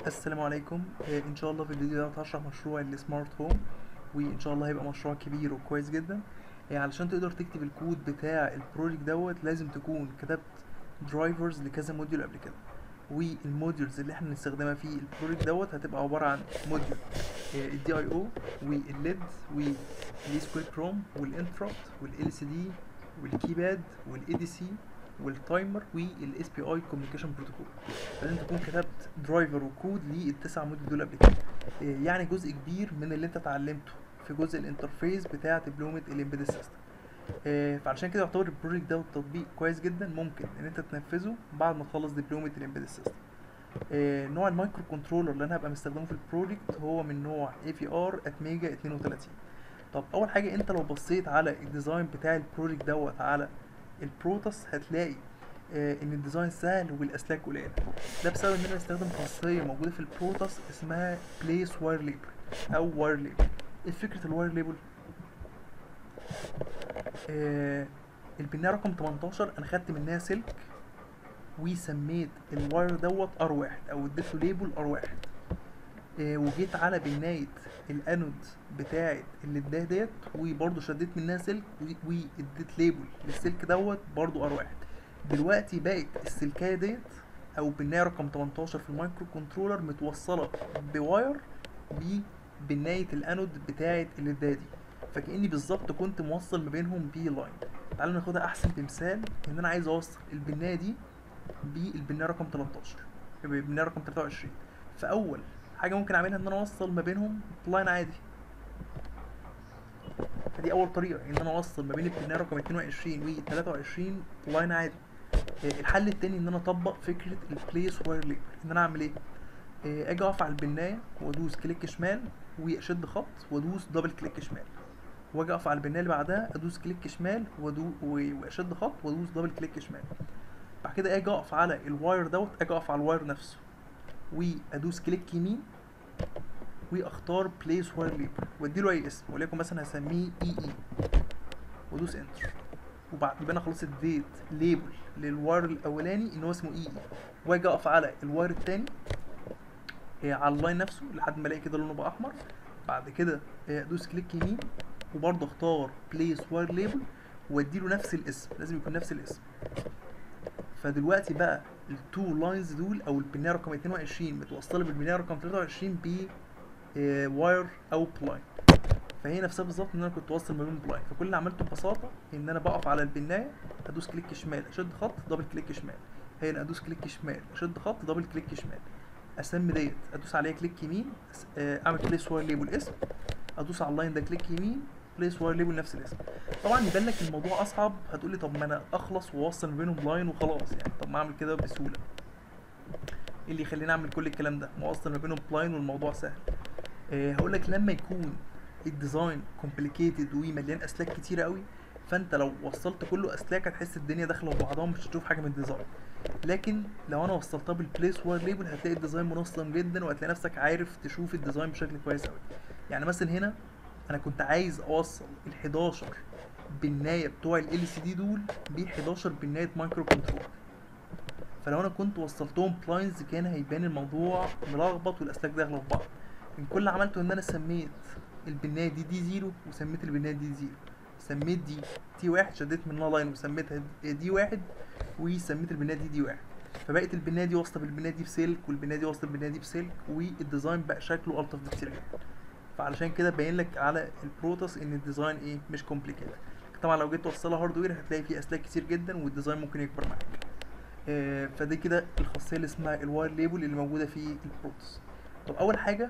السلام عليكم آه، ان شاء الله في الفيديو ده هشرح مشروع السمارت هوم وان شاء الله هيبقى مشروع كبير وكويس جدا آه، علشان تقدر تكتب الكود بتاع البروجكت دوت لازم تكون كتبت درايفرز لكذا موديول قبل كده والموديولز اللي احنا هنستخدمها في البروجكت دوت هتبقى عباره عن موديول الدي اي او والليد والسكوير كروم والانترابت والال سي دي والكيباد والاي دي سي والتايمر والاس بي اي كوميونيكيشن بروتوكول لازم تكون كتبت درايفر وكود للتسع موديول دول قبل كده إيه يعني جزء كبير من اللي انت اتعلمته في جزء الانترفيس بتاع دبلومه الامبيدد سيستم إيه فعلشان كده يعتبر البروجكت ده تطبيق كويس جدا ممكن ان انت تنفذه بعد ما تخلص دبلومه الامبيدد سيستم إيه نوع المايكرو كنترولر اللي انا هبقى مستخدمه في البروجكت هو من نوع اي في ار اتميجا 32 طب اول حاجه انت لو بصيت على الديزاين بتاع البروجكت دوت على البروتوس هتلاقي آه ان الديزاين سهل والاسلاك قليله ده بسبب ان انا بستخدم خاصيه موجوده في البروتوس اسمها بليس واير ليبل او واير ليبل ايه فكره الواير ليبل آه البنايه رقم 18 انا خدت منها سلك وسميت الواير دوت ار واحد او اديته ليبل ار واحد آه وجيت على بنايه الانود بتاعه اللي اداها ديت وبرضه شديت منها سلك واديت ليبل للسلك دوت برضه ار واحد دلوقتي بقت السلكايه ديت او بالنايه رقم 18 في المايكرو كنترولر متوصله بواير ببنايه الانود بتاعه اللي اداها دي فكاني بالظبط كنت موصل ما بينهم بلاين تعالوا ناخدها احسن بمثال ان انا عايز اوصل البنايه دي بالبنايه رقم 13 بالبنايه رقم 23 فاول حاجه ممكن اعملها ان انا اوصل ما بينهم لاين عادي فدي اول طريقه ان انا اوصل ما بين البنايه رقم 22 و 23 لاين عادي الحل التاني ان انا اطبق فكره البليس واير ليبل ان انا اعمل ايه اجي اقف على البنايه وادوس كليك شمال واشد خط وادوس دبل كليك شمال واجي اقف على البنايه اللي بعدها ادوس كليك شمال وادو واشد خط وادوس دبل كليك شمال بعد كده اجي اقف على الواير دوت اجي اقف على الواير نفسه وادوس كليك يمين واختار بليس واير ليبل واديله اي اسم وليكن مثلا هسميه اي اي وادوس انتر وبعد يبقى انا خلاص اديت ليبل للواير الاولاني ان هو اسمه اي اي واجي اقف على الواير التاني على اللاين نفسه لحد ما الاقي كده لونه بقى احمر بعد كده ادوس كليك يمين وبرضه اختار بليس واير ليبل واديله نفس الاسم لازم يكون نفس الاسم فدلوقتي بقى التو لاينز دول او البنايه رقم 22 متوصله بالبنايه رقم 23 ب واير او بلاين فهي نفسها بالظبط ان انا كنت واصل ما بين بلاين فكل اللي عملته ببساطه ان انا بقف على البنايه ادوس كليك شمال اشد خط دبل كليك شمال هنا ادوس كليك شمال اشد خط دبل كليك شمال اسمي ديت ادوس عليها كليك يمين اعمل بليس واير ليبل اسم ادوس على اللاين ده كليك يمين بليس واير ليبل نفس الاسم طبعا يبان لك الموضوع اصعب هتقولي طب ما انا اخلص واوصل ما بينهم لاين وخلاص يعني طب ما اعمل كده بسهوله ايه اللي يخليني اعمل كل الكلام ده ما اوصل ما بينهم لاين والموضوع سهل أه هقول لك لما يكون الديزاين كومبليكيتد ومليان اسلاك كتيره قوي فانت لو وصلت كله اسلاك هتحس الدنيا داخله في بعضها ومش هتشوف حاجه من الديزاين لكن لو انا وصلتها بالبليس واير ليبل هتلاقي الديزاين منظم جدا وهتلاقي نفسك عارف تشوف الديزاين بشكل كويس قوي يعني مثلا هنا انا كنت عايز اوصل ال 11 بنايه بتوع ال سي دي دول ب 11 بنايه مايكرو كنترول فلو انا كنت وصلتهم بلاينز كان هيبان الموضوع ملخبط والاسلاك داخله في بعض من كل اللي عملته ان انا سميت البنايه دي دي زيرو وسميت البنايه دي زيرو سميت دي تي واحد شديت منها لاين وسميتها دي واحد وسميت البنايه دي دي واحد فبقت البنايه دي واصله بالبنايه دي بسلك والبنايه دي واصله بالبنايه دي بسلك والديزاين بقى شكله الطف بكتير جدا فعلشان كده باين لك على البروتوس ان الديزاين ايه مش كومبليكيتد طبعا لو جيت توصلها هاردوير هتلاقي فيه اسلاك كتير جدا والديزاين ممكن يكبر معاك آه فدي كده الخاصيه اللي اسمها الواير ليبل اللي موجوده في البروتوس طب اول حاجه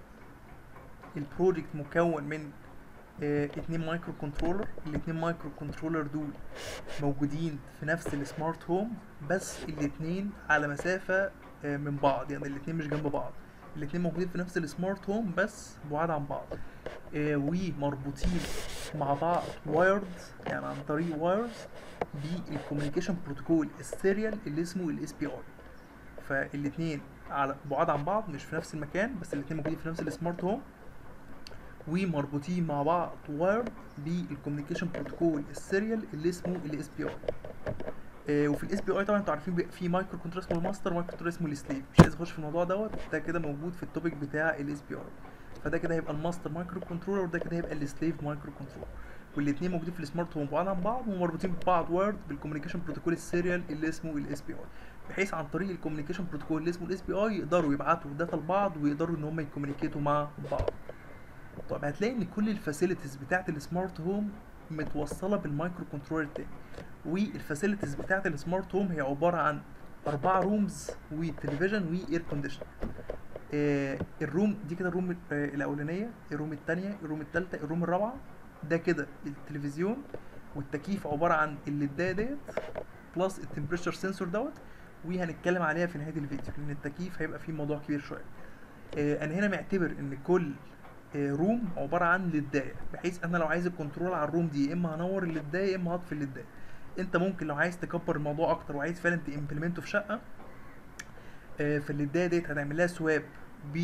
البروجكت مكون من اه اتنين مايكرو كنترولر الاتنين مايكرو كنترولر دول موجودين في نفس السمارت هوم بس الاتنين على مسافة اه من بعض يعني الاتنين مش جنب بعض الاتنين موجودين في نفس السمارت هوم بس بعاد عن بعض اه ومربوطين مع بعض وايرد يعني عن طريق وايرز بالكوميونيكيشن بروتوكول السيريال اللي اسمه الاس بي اي فالاتنين على بعاد عن بعض مش في نفس المكان بس الاتنين موجودين في نفس السمارت هوم ومربوطين مع بعض وايرد بالكوميونيكيشن بروتوكول السيريال اللي اسمه الاس بي اي آه، وفي الاس بي اي طبعا انتوا عارفين بيبقى في مايكرو كنترول اسمه الماستر ومايكرو كنترول اسمه السليف مش عايز اخش في الموضوع دوت ده كده موجود في التوبيك بتاع الاس بي اي فده كده هيبقى الماستر مايكرو كنترولر وده كده هيبقى السليف مايكرو كنترولر والاثنين موجودين في السمارت هوم بعاد عن بعض ومربوطين ببعض وورد بالكوميونيكيشن بروتوكول السيريال اللي اسمه الاس بي اي بحيث عن طريق الكوميونيكيشن بروتوكول اللي اسمه الاس بي اي يقدروا يبعتوا داتا لبعض ويقدروا ان هم يكوميونيكيتوا مع بعض طب هتلاقي ان كل الفاسيلتيز بتاعت السمارت هوم متوصله بالمايكرو كنترولر التاني والفاسيلتيز بتاعت السمارت هوم هي عباره عن اربعه رومز وتلفزيون واير كونديشن آه الروم دي كده الروم آه الاولانيه الروم الثانيه الروم الثالثه الروم الرابعه ده كده التلفزيون والتكييف عباره عن الليدايه ديت بلس التمبريتشر سنسور دوت وهنتكلم عليها في نهايه الفيديو لان التكييف هيبقى فيه موضوع كبير شويه آه انا هنا معتبر ان كل آه روم عباره عن ليدايه بحيث انا لو عايز الكنترول على الروم دي يا اما هنور الليدايه يا اما هطفي الليدايه انت ممكن لو عايز تكبر الموضوع اكتر وعايز فعلا تمبلمنته في شقه آه فالليدايه ديت هنعمل لها سواب ب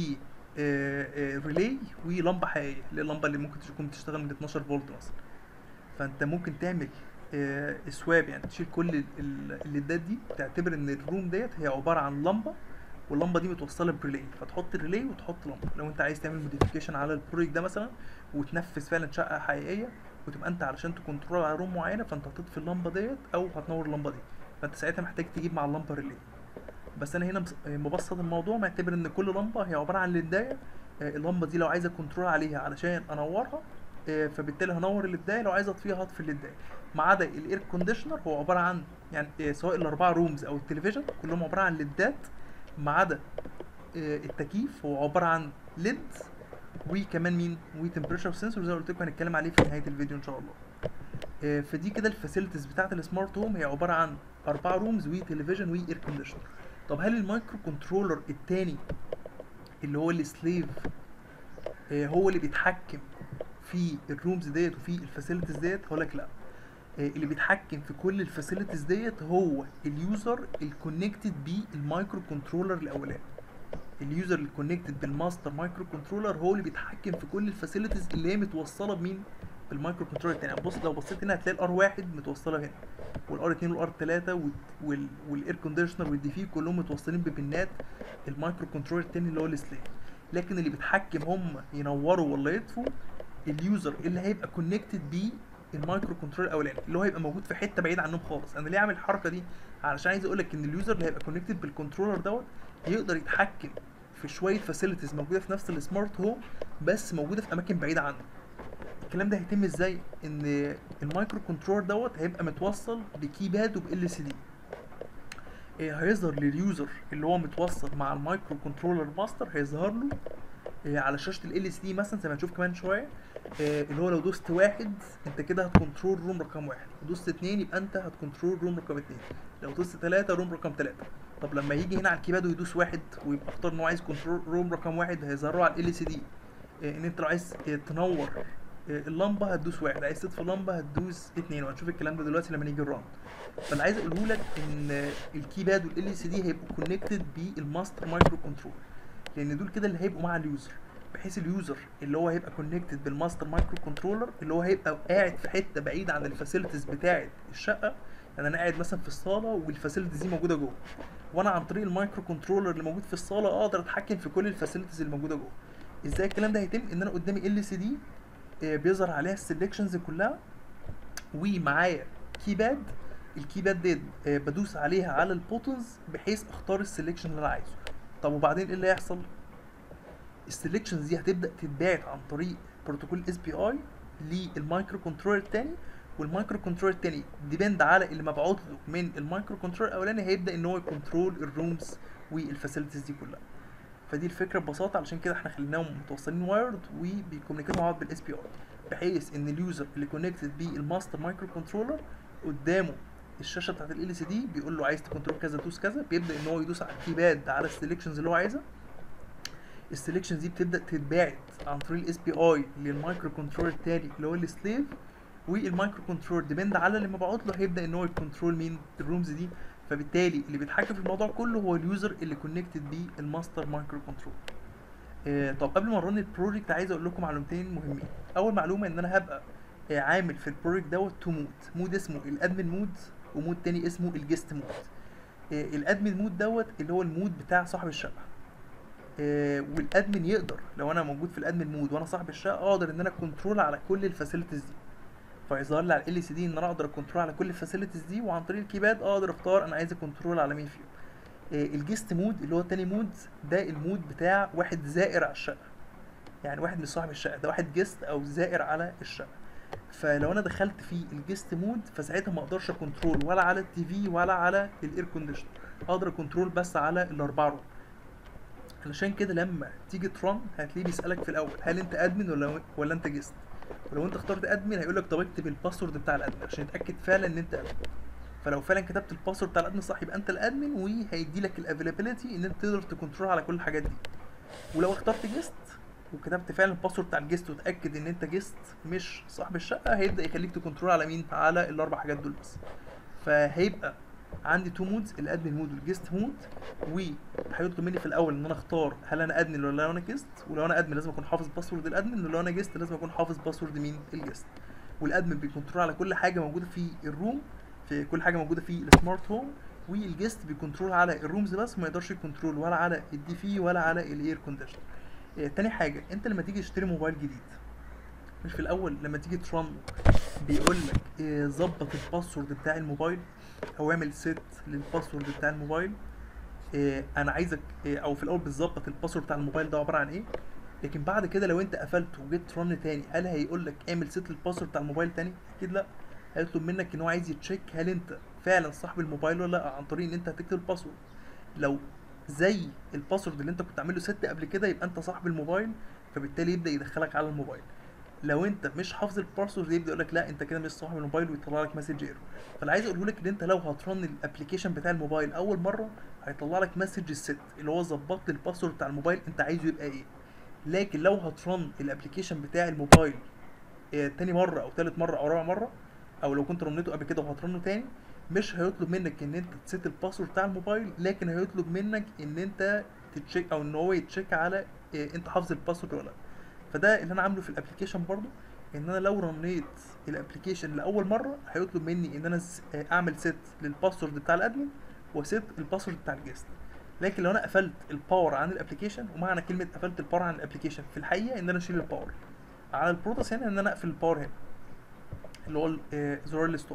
ريلي ولمبه حقيقيه اللي هي اللمبه اللي ممكن تكون بتشتغل من 12 فولت مثلا فانت ممكن تعمل آه سواب يعني تشيل كل ال- ال- الليدات دي تعتبر ان الروم ديت هي عباره عن لمبه واللمبه دي متوصله بريلي فتحط الريلي وتحط لمبه لو انت عايز تعمل موديفيكيشن على البروجكت ده مثلا وتنفذ فعلا شقه حقيقيه وتبقى انت علشان تكنترول على روم معينه فانت هتطفي اللمبه ديت او هتنور اللمبه دي فانت ساعتها محتاج تجيب مع اللمبه ريلي بس انا هنا مس- مبسط الموضوع معتبر ان كل لمبه هي عباره عن ليدايه آه، اللمبه دي لو عايز كنترول عليها علشان انورها آه، فبالتالي هنور الليدايه لو عايز اطفيها هطفي الليدايه ما عدا الاير كونديشنر هو عباره عن يعني آه، سواء الاربعه رومز او التلفزيون كلهم عباره عن ليدات ما عدا آه، التكييف هو عباره عن ليد وكمان مين وتمبريتشر سنسور زي ما قلت لكم هنتكلم عليه في نهايه الفيديو ان شاء الله آه، فدي كده الفاسيلتيز بتاعت السمارت هوم هي عباره عن اربعه رومز وتلفزيون واير كونديشنر طب هل المايكرو كنترولر التاني اللي هو السليف آه، هو اللي بيتحكم في الرومز ديت وفي الفاسيلتيز ديت هقول لك لا آه، اللي بيتحكم في كل الفاسيلتيز ديت هو اليوزر الكونكتد بالمايكرو كنترولر الاولاني اليوزر اللي كونكتد بالماستر مايكرو كنترولر هو اللي بيتحكم في كل الفاسيلتيز اللي هي متوصله بمين بالمايكرو كنترولر التاني يعني بص لو بصيت هنا هتلاقي الار واحد متوصله هنا والار 2 والار 3 والاير كونديشنر والدي في كلهم متوصلين ببنات المايكرو كنترولر التاني اللي هو السليف لكن اللي بيتحكم هم ينوروا ولا يطفوا اليوزر اللي هيبقى كونكتد بيه المايكرو كنترول الاولاني اللي هو هيبقى موجود في حته بعيد عنهم خالص انا ليه عامل الحركه دي علشان عايز اقول لك ان اليوزر اللي هيبقى كونكتد بالكنترولر دوت يقدر يتحكم في شويه فاسيلتيز موجوده في نفس السمارت هوم بس موجوده في اماكن بعيده عنه الكلام ده هيتم ازاي ان المايكرو كنترولر دوت هيبقى متوصل بكيباد وبال سي دي هيظهر لليوزر اللي هو متوصل مع المايكرو كنترولر ماستر هيظهر له آه، على شاشه ال سي دي مثلا زي ما هنشوف كمان شويه آه، اللي هو لو دوست واحد انت كده هتكنترول روم رقم واحد دوست اتنين يبقى انت هتكنترول روم رقم اتنين لو دوست تلاته روم رقم تلاته طب لما يجي هنا على الكيباد ويدوس واحد ويبقى اختار ان هو عايز كنترول روم رقم واحد هيظهر له على ال سي دي ان انت لو عايز آه، تنور آه، اللمبه هتدوس واحد عايز تطفي اللمبه هتدوس اتنين وهنشوف الكلام ده دلوقتي لما نيجي الراوند فانا عايز اقوله لك ان الكيباد والال سي دي هيبقوا كونكتد بالماستر مايكرو كنترول لان دول كده اللي هيبقوا مع اليوزر بحيث اليوزر اللي هو هيبقى كونكتد بالماستر مايكرو كنترولر اللي هو هيبقى قاعد في حته بعيده عن الفاسيلتيز بتاعه الشقه يعني انا قاعد مثلا في الصاله والفاسيلتيز دي موجوده جوه وانا عن طريق المايكرو كنترولر اللي موجود في الصاله اقدر اتحكم في كل الفاسيلتيز اللي موجوده جوه ازاي الكلام ده هيتم ان انا قدامي ال سي دي بيظهر عليها السلكشنز كلها ومعايا كيباد الكيباد دي آه، بدوس عليها على البوتنز بحيث اختار السلكشن اللي انا عايزه طب وبعدين ايه اللي هيحصل السلكشنز دي هتبدا تتبعت عن طريق بروتوكول اس بي اي للمايكرو كنترولر التاني والمايكرو كنترولر التاني ديبند على اللي مبعوت له من المايكرو كنترولر الاولاني هيبدا ان هو يكنترول الرومز والفاسيلتيز دي كلها فدي الفكره ببساطه علشان كده احنا خليناهم متوصلين وايرد وبيكومينيكيتوا مع بعض بالاس بي اي بحيث ان اليوزر اللي كونكتد بالماستر مايكرو كنترولر قدامه الشاشه بتاعت ال سي دي بيقول له عايز تكنترول كذا دوس كذا بيبدا ان هو يدوس على الكيباد على السلكشنز اللي هو عايزها السلكشنز دي بتبدا تتباعت عن طريق الاس بي اي للمايكرو كنترولر التاني اللي هو السليف والمايكرو كنترولر ديبند على اللي مبعوت له هيبدا ان هو يكنترول مين الرومز دي فبالتالي اللي بيتحكم في الموضوع كله هو اليوزر اللي كونكتد بالماستر مايكرو كنترول آه طب قبل ما نرن البروجكت عايز اقول لكم معلومتين مهمين اول معلومه ان انا هبقى آه عامل في البروجكت دوت تو مود مود اسمه الادمن مود ومود تاني اسمه الجست مود آه، الادمن مود دوت اللي هو المود بتاع صاحب الشقه آه، والادمن يقدر لو انا موجود في الادمن مود وانا صاحب الشقه اقدر ان انا كنترول على كل الفاسيلتيز دي فيظهر لي على ال سي دي ان انا اقدر كنترول على كل الفاسيلتيز دي وعن طريق الكيباد اقدر اختار انا عايز كنترول على مين فيهم آه، الجست مود اللي هو تاني مود ده المود بتاع واحد زائر على الشقه يعني واحد مش صاحب الشقه ده واحد جست او زائر على الشقه فلو انا دخلت في الجست مود فساعتها ما اقدرش كنترول ولا على التي في ولا على الاير كونديشن اقدر كنترول بس على الاربعه روم علشان كده لما تيجي ترن هتلاقيه بيسالك في الاول هل انت ادمن ولا ولا انت جست ولو انت اخترت ادمن هيقول لك طب اكتب الباسورد بتاع الادمن عشان يتاكد فعلا ان انت ادمن فلو فعلا كتبت الباسورد بتاع الادمن صح يبقى انت الادمن وهيدي لك الافيلابيلتي ان انت تقدر تكنترول على كل الحاجات دي ولو اخترت جيست وكتبت فعلا الباسورد بتاع الجيست وتاكد ان انت جيست مش صاحب الشقه هيبدا يخليك تكنترول على مين على الاربع حاجات دول بس فهيبقى عندي تو مودز الادمن مود والجيست مود وهيطلب مني في الاول ان انا اختار هل انا ادمن ولا انا جيست ولو انا ادمن لازم اكون حافظ باسورد الادمن ولو انا جيست لازم اكون حافظ باسورد مين الجيست والادمن بيكنترول على كل حاجه موجوده في الروم في كل حاجه موجوده في السمارت هوم والجيست بيكنترول على الرومز بس ما يقدرش يكنترول ولا على الدي في ولا على الاير كونديشن آه، تاني حاجه انت لما تيجي تشتري موبايل جديد مش في الاول لما تيجي ترن بيقول لك آه، ظبط الباسورد بتاع الموبايل او اعمل سيت للباسورد بتاع الموبايل آه، انا عايزك آه، او في الاول بتظبط الباسورد بتاع الموبايل ده عباره عن ايه لكن بعد كده لو انت قفلته وجيت ترن تاني هل هيقول لك اعمل سيت للباسورد بتاع الموبايل تاني اكيد لا هيطلب منك ان هو عايز يتشيك هل انت فعلا صاحب الموبايل ولا لا عن طريق ان انت هتكتب الباسورد لو زي الباسورد اللي انت كنت عامله ست قبل كده يبقى انت صاحب الموبايل فبالتالي يبدا يدخلك على الموبايل لو انت مش حافظ الباسورد يبدا يقول لك لا انت كده مش صاحب الموبايل ويطلع لك مسج ايرور فانا عايز اقوله لك ان انت لو هترن الابلكيشن بتاع الموبايل اول مره هيطلع لك مسج الست اللي هو ظبط لي الباسورد بتاع الموبايل انت عايزه يبقى ايه لكن لو هترن الابلكيشن بتاع الموبايل اه تاني مره او تالت مره او رابع مره او لو كنت رنيته قبل كده وهترنه تاني مش هيطلب منك ان انت تسيت الباسورد بتاع الموبايل لكن هيطلب منك ان انت تتشيك او ان هو يتشيك على اه انت حافظ الباسورد ولا لا فده اللي انا عامله في الابلكيشن برضو ان انا لو رنيت الابلكيشن لاول مره هيطلب مني ان انا س- اه اعمل سيت للباسورد بتاع الادمن وسيت الباسورد بتاع الجيست لكن لو انا قفلت الباور عن الابلكيشن ومعنى كلمه قفلت الباور عن الابلكيشن في الحقيقه ان انا اشيل الباور على البروتوس هنا ان انا اقفل الباور هنا اللي هو ال- آه، زرار الستوب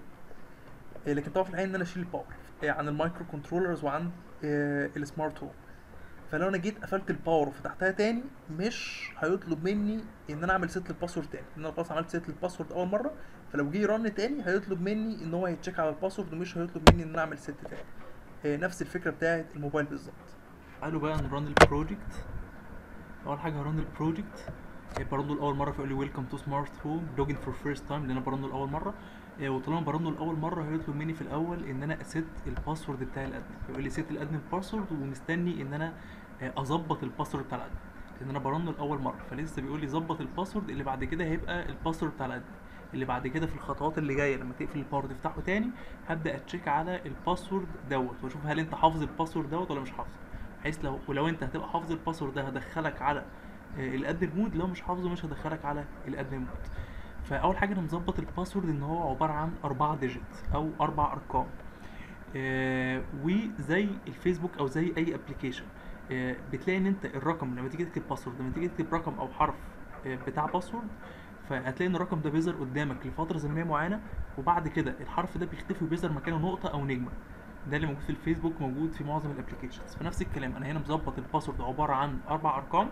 آه، لكن طبعا في الحقيقه ان انا اشيل الباور آه، عن المايكرو كنترولرز وعن آه، السمارت هوم فلو انا جيت قفلت الباور وفتحتها تاني مش هيطلب مني ان انا اعمل سيت للباسورد تاني ان انا خلاص عملت سيت للباسورد اول مره فلو جه يرن تاني هيطلب مني ان هو يتشيك على الباسورد ومش هيطلب مني ان انا اعمل سيت تاني آه، نفس الفكره بتاعت الموبايل بالظبط تعالوا بقى نرن البروجكت اول حاجه هرن البروجكت برنه لاول مره فيقول لي ويلكم تو سمارت هوم لوجن فور فيرست تايم لان انا برنه لاول مره آه، وطالما برنه لاول مره هيطلب مني في الاول ان انا اسيت الباسورد بتاع الادمن يقول لي سيت الادمن باسورد ومستني ان انا آه، اظبط الباسورد بتاع الادمن لان انا برنه لاول مره فلسه بيقول لي ظبط الباسورد اللي بعد كده هيبقى الباسورد بتاع الادمن اللي بعد كده في الخطوات اللي جايه لما تقفل الباور تفتحه تاني هبدا اتشيك على الباسورد دوت واشوف هل انت حافظ الباسورد دوت ولا مش حافظه بحيث لو ولو انت هتبقى حافظ الباسورد ده هدخلك على آه، الادمن مود لو مش حافظه مش هدخلك على الادمن مود فاول حاجه انا مظبط الباسورد ان هو عباره عن اربعة ديجيت او اربع ارقام آه، وزي الفيسبوك او زي اي ابلكيشن بتلاقي ان انت الرقم لما تيجي تكتب باسورد لما تيجي تكتب رقم او حرف آه، بتاع باسورد فهتلاقي ان الرقم ده بيظهر قدامك لفتره زمنيه معينه وبعد كده الحرف ده بيختفي وبيظهر مكانه نقطه او نجمه ده اللي موجود في الفيسبوك موجود في معظم الابلكيشنز فنفس الكلام انا هنا مظبط الباسورد عباره عن اربع ارقام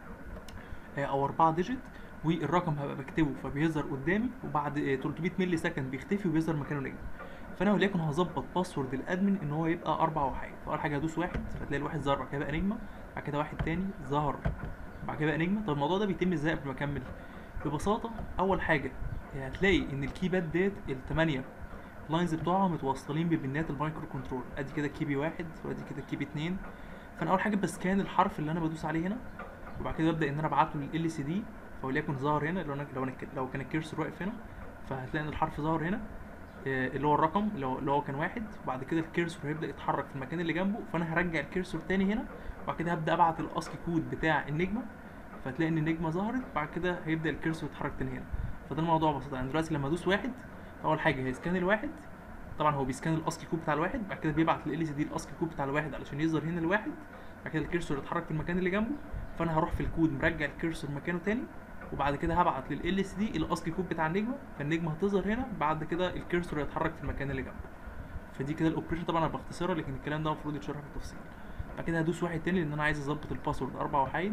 آه، او اربعه ديجيت والرقم هبقى بكتبه فبيظهر قدامي وبعد آه، 300 مللي سكند بيختفي وبيظهر مكانه نجم فانا وليكن هظبط باسورد الادمن ان هو يبقى اربع وحاد فاول حاجه هدوس واحد فتلاقي الواحد ظهر بعد كده بقى نجمه بعد كده واحد تاني ظهر بعد كده بقى نجمه طب الموضوع ده بيتم ازاي قبل ما اكمل ببساطه اول حاجه آه، هتلاقي ان الكيباد ديت الثمانيه اللاينز بتوعها متوصلين ببنات المايكرو كنترول ادي كده كيبي واحد وادي كده كيبي اتنين فانا اول حاجه بسكان الحرف اللي انا بدوس عليه هنا وبعد كده ببدا ان انا ابعته لل سي دي فوليكن ظهر هنا لو انا لو انا لو كان الكيرسور واقف هنا فهتلاقي ان الحرف ظهر هنا آه، اللي هو الرقم اللي هو اللي هو كان واحد وبعد كده الكيرسور هيبدا يتحرك في المكان اللي جنبه فانا هرجع الكيرسور تاني هنا وبعد كده هبدا ابعت الاسكي كود بتاع النجمه فتلاقي ان النجمه ظهرت بعد كده هيبدا الكيرسور يتحرك تاني هنا فده الموضوع بسيط يعني دلوقتي لما ادوس واحد اول حاجه هيسكان الواحد طبعا هو بيسكان الاسكي كود بتاع الواحد بعد كده بيبعت لل سي دي الاسكي كود بتاع الواحد علشان يظهر هنا الواحد بعد كده الكيرسور يتحرك في المكان اللي جنبه فانا هروح في الكود مرجع الكيرسور مكانه تاني وبعد كده هبعت لل اس دي الاسكي كود بتاع النجمه فالنجمه هتظهر هنا بعد كده الكيرسور يتحرك في المكان اللي جنبه فدي كده الاوبريشن طبعا انا بختصرها لكن الكلام ده المفروض يتشرح بالتفصيل بعد كده هدوس واحد تاني لان انا عايز اظبط الباسورد اربع وحيد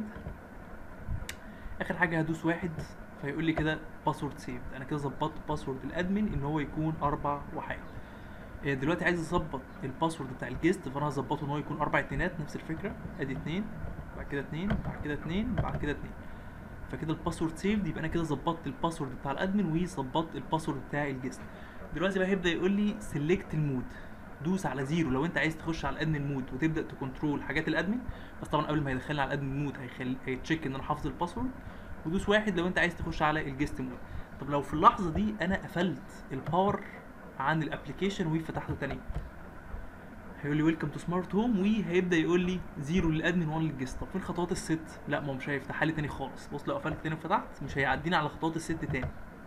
اخر حاجه هدوس واحد فيقول لي كده باسورد سيف انا كده ظبطت باسورد الادمن ان هو يكون اربع وحيد إيه دلوقتي عايز اظبط الباسورد بتاع الجيست فانا هظبطه ان هو يكون اربع اتنينات نفس الفكره ادي اتنين بعد كده اتنين بعد كده اتنين بعد كده اتنين فكده الباسورد سيف يبقى انا كده ظبطت الباسورد بتاع الادمن وظبطت الباسورد بتاع الجيست دلوقتي بقى هيبدا يقول لي سيلكت المود دوس على زيرو لو انت عايز تخش على الادمن مود وتبدا تكنترول حاجات الادمن بس طبعا قبل ما يدخلني على الادمن مود هيخلي هيتشيك ان انا حافظ الباسورد ودوس واحد لو انت عايز تخش على الجيست مود طب لو في اللحظه دي انا قفلت الباور عن الابلكيشن وفتحته تاني هيقول لي ويلكم تو سمارت هوم وهيبدا يقول لي زيرو للادمن 1 للجيست طب فين خطوات الست لا ما هو مش هيفتحها لي تاني خالص بص لو قفلت تاني وفتحت مش هيعديني على خطوات الست تاني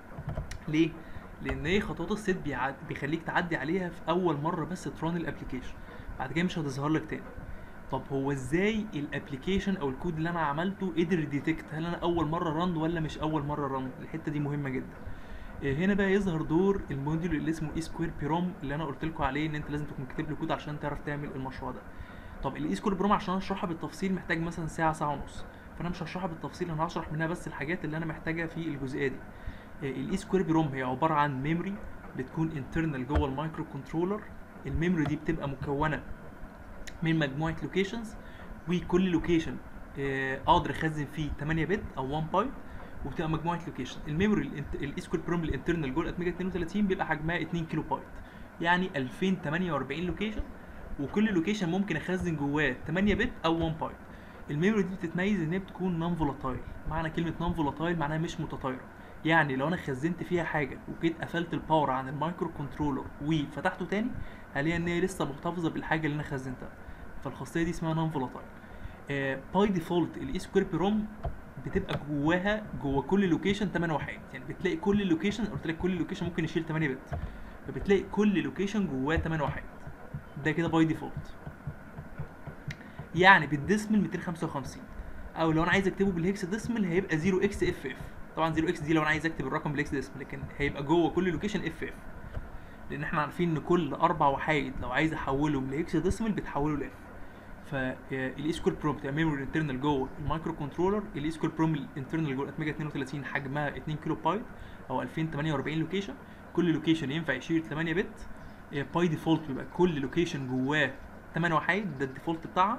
ليه لان ايه خطوات الست بيعد... بيخليك تعدي عليها في اول مره بس تران الابلكيشن بعد كده مش هتظهر لك تاني طب هو ازاي الابلكيشن او الكود اللي انا عملته قدر يديتكت هل انا اول مره رن ولا مش اول مره رن الحته دي مهمه جدا هنا بقى يظهر دور الموديول اللي اسمه اي سكوير بيروم اللي انا قلت لكم عليه ان انت لازم تكون كاتب له كود عشان تعرف تعمل المشروع ده طب الاي سكوير بيروم عشان اشرحها بالتفصيل محتاج مثلا ساعه ساعه ونص فانا مش هشرحها بالتفصيل انا هشرح منها بس الحاجات اللي انا محتاجها في الجزئيه دي الاي سكوير بيروم هي عباره عن ميموري بتكون انترنال جوه المايكرو كنترولر الميموري دي بتبقى مكونه من مجموعه لوكيشنز وكل لوكيشن اقدر اخزن فيه 8 بت او 1 بايت وبتبقى مجموعه لوكيشن الميموري الايسكول بروم الانترنال جوه الاتمجه 32 بيبقى حجمها 2 كيلو بايت يعني 2048 لوكيشن وكل لوكيشن ممكن اخزن جواه 8 بت او 1 بايت الميموري دي بتتميز ان هي بتكون نون فولاتايل معنى كلمه نون فولاتايل معناها مش متطايره يعني لو انا خزنت فيها حاجه وجيت قفلت الباور عن المايكرو كنترولر وفتحته تاني هلاقي ان هي لسه محتفظه بالحاجه اللي انا خزنتها فالخاصيه دي اسمها نون فولاتايل باي ديفولت الاي سكوير بيروم بتبقى جواها جوه كل لوكيشن 8 وحيد يعني بتلاقي كل لوكيشن قلت لك كل لوكيشن ممكن يشيل 8 بت فبتلاقي كل لوكيشن جواه 8 وحيد ده كده باي ديفولت يعني بالديسمل 255 او لو انا عايز اكتبه بالهكس ديسمل هيبقى 0 اكس اف اف طبعا 0 اكس دي لو انا عايز اكتب الرقم بالاكس ديسمل لكن هيبقى جوه كل لوكيشن اف اف لان احنا عارفين ان كل اربع وحيد لو عايز احولهم لاكس ديسمل بتحوله لاف فالاي سكول بروم بتبقى ميموري انترنال جوه المايكرو كنترولر الاي سكول بروم الانترنال جوه الاتمجه 32 حجمها 2 كيلو بايت او 2048 لوكيشن كل لوكيشن ينفع يشيل 8 بت باي ديفولت بيبقى كل لوكيشن جواه 8 وحيد ده الديفولت بتاعها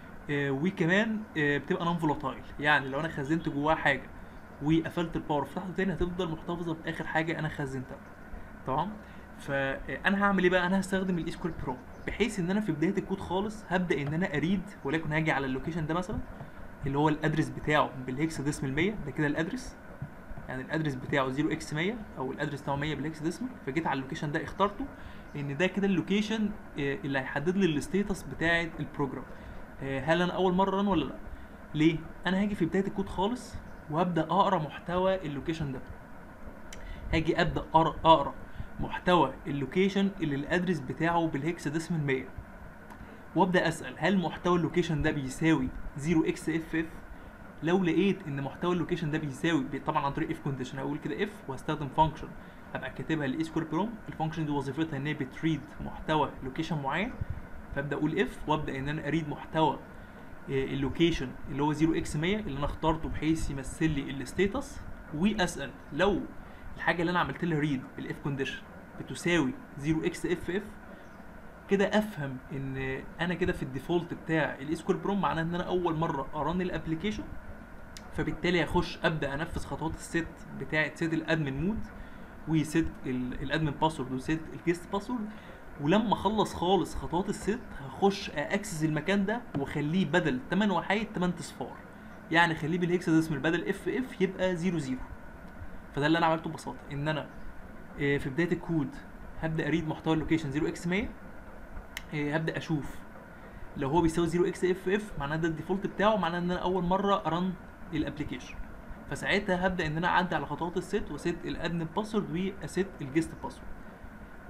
وكمان بتبقى نون فولاتايل يعني لو انا خزنت جواها حاجه وقفلت الباور وفتحته تاني هتفضل محتفظه باخر حاجه انا خزنتها تمام فانا هعمل ايه بقى انا هستخدم الاي سكول برو بحيث ان انا في بدايه الكود خالص هبدا ان انا اريد ولكن هاجي على اللوكيشن ده مثلا اللي هو الادرس بتاعه بالهكس ديسمل 100 ده كده الادرس يعني الادرس بتاعه 0 اكس 100 او الادرس بتاعه 100 بالهكس ديسمل فجيت على اللوكيشن ده اخترته ان ده كده اللوكيشن اللي هيحدد لي الستيتس بتاعه البروجرام هل انا اول مره رن ولا لا ليه انا هاجي في بدايه الكود خالص وابدا اقرا محتوى اللوكيشن ده هاجي ابدا اقرا اقرا محتوى اللوكيشن اللي الادرس بتاعه بالهكس ديسمل 100 وابدا اسال هل محتوى اللوكيشن ده بيساوي 0 اكس اف اف لو لقيت ان محتوى اللوكيشن ده بيساوي طبعا عن طريق اف كونديشن هقول كده اف وهستخدم فانكشن هبقى كاتبها الاي سكوير بروم الفانكشن دي وظيفتها ان هي بتريد محتوى لوكيشن معين فابدا اقول اف وابدا ان انا اريد محتوى اللوكيشن اللي هو 0 اكس 100 اللي انا اخترته بحيث يمثل لي الستيتس واسال لو الحاجه اللي انا عملت لها ريد بالاف كونديشن بتساوي 0 اكس اف اف كده افهم ان انا كده في الديفولت بتاع الاي سكوير بروم معناه ان انا اول مره ارن الابلكيشن فبالتالي هخش ابدا انفذ خطوات الست بتاعه سيت الادمن مود وسيت الادمن باسورد وسيت الجيست باسورد ولما اخلص خالص خطوات الست هخش اكسس المكان ده واخليه بدل 8 وحيد 8 اصفار يعني خليه بالهكس ديسمل بدل اف اف يبقى 0 0 فده اللي انا عملته ببساطه ان انا في بدايه الكود هبدا اريد محتوى اللوكيشن 0 اكس 100 هبدا اشوف لو هو بيساوي 0 اكس اف اف معناه ده الديفولت بتاعه معناه ان انا اول مره ارن الابلكيشن فساعتها هبدا ان انا اعدي على خطوات الست وست الادمن باسورد واسيت الجيست باسورد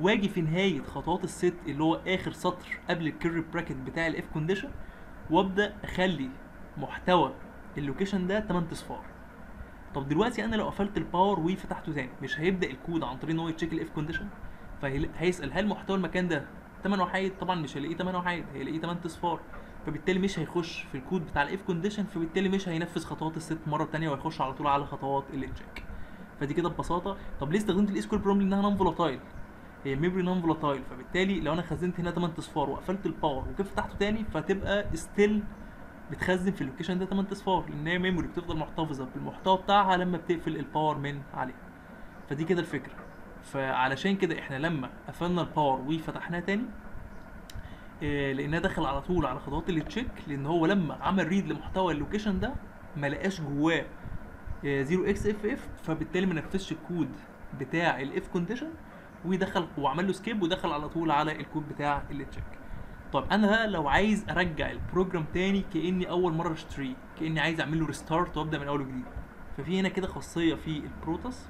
واجي في نهايه خطوات الست اللي هو اخر سطر قبل الكيرل براكت بتاع الاف كونديشن وابدا اخلي محتوى اللوكيشن ده 8 اصفار طب دلوقتي انا لو قفلت الباور وفتحته تاني مش هيبدا الكود عن طريق ان هو يتشيك الاف كونديشن فهيسال هل محتوى المكان ده 8 وحيد طبعا مش هيلاقيه 8 وحيد هيلاقيه 8 اصفار فبالتالي مش هيخش في الكود بتاع الاف كونديشن فبالتالي مش هينفذ خطوات الست مره تانية وهيخش على طول على خطوات التشيك فدي كده ببساطه طب ليه استخدمت الاس بروم لانها نون فولاتايل هي ميموري نون فولاتايل فبالتالي لو انا خزنت هنا 8 اصفار وقفلت الباور وكيف فتحته تاني فتبقى ستيل بتخزن في اللوكيشن ده 8 اصفار لان هي ميموري بتفضل محتفظه بالمحتوى بتاعها لما بتقفل الباور من عليها فدي كده الفكره فعلشان كده احنا لما قفلنا الباور وفتحناه تاني إيه لانها دخل على طول على خطوات التشيك لان هو لما عمل ريد لمحتوى اللوكيشن ده ما لقاش جواه 0 اكس اف اف فبالتالي ما نفذش الكود بتاع الاف كونديشن ودخل وعمل له سكيب ودخل على طول على الكود بتاع التشيك طب انا بقى لو عايز ارجع البروجرام تاني كاني اول مره اشتريه كاني عايز اعمل له ريستارت وابدا من اول وجديد ففي هنا كده خاصيه في البروتوس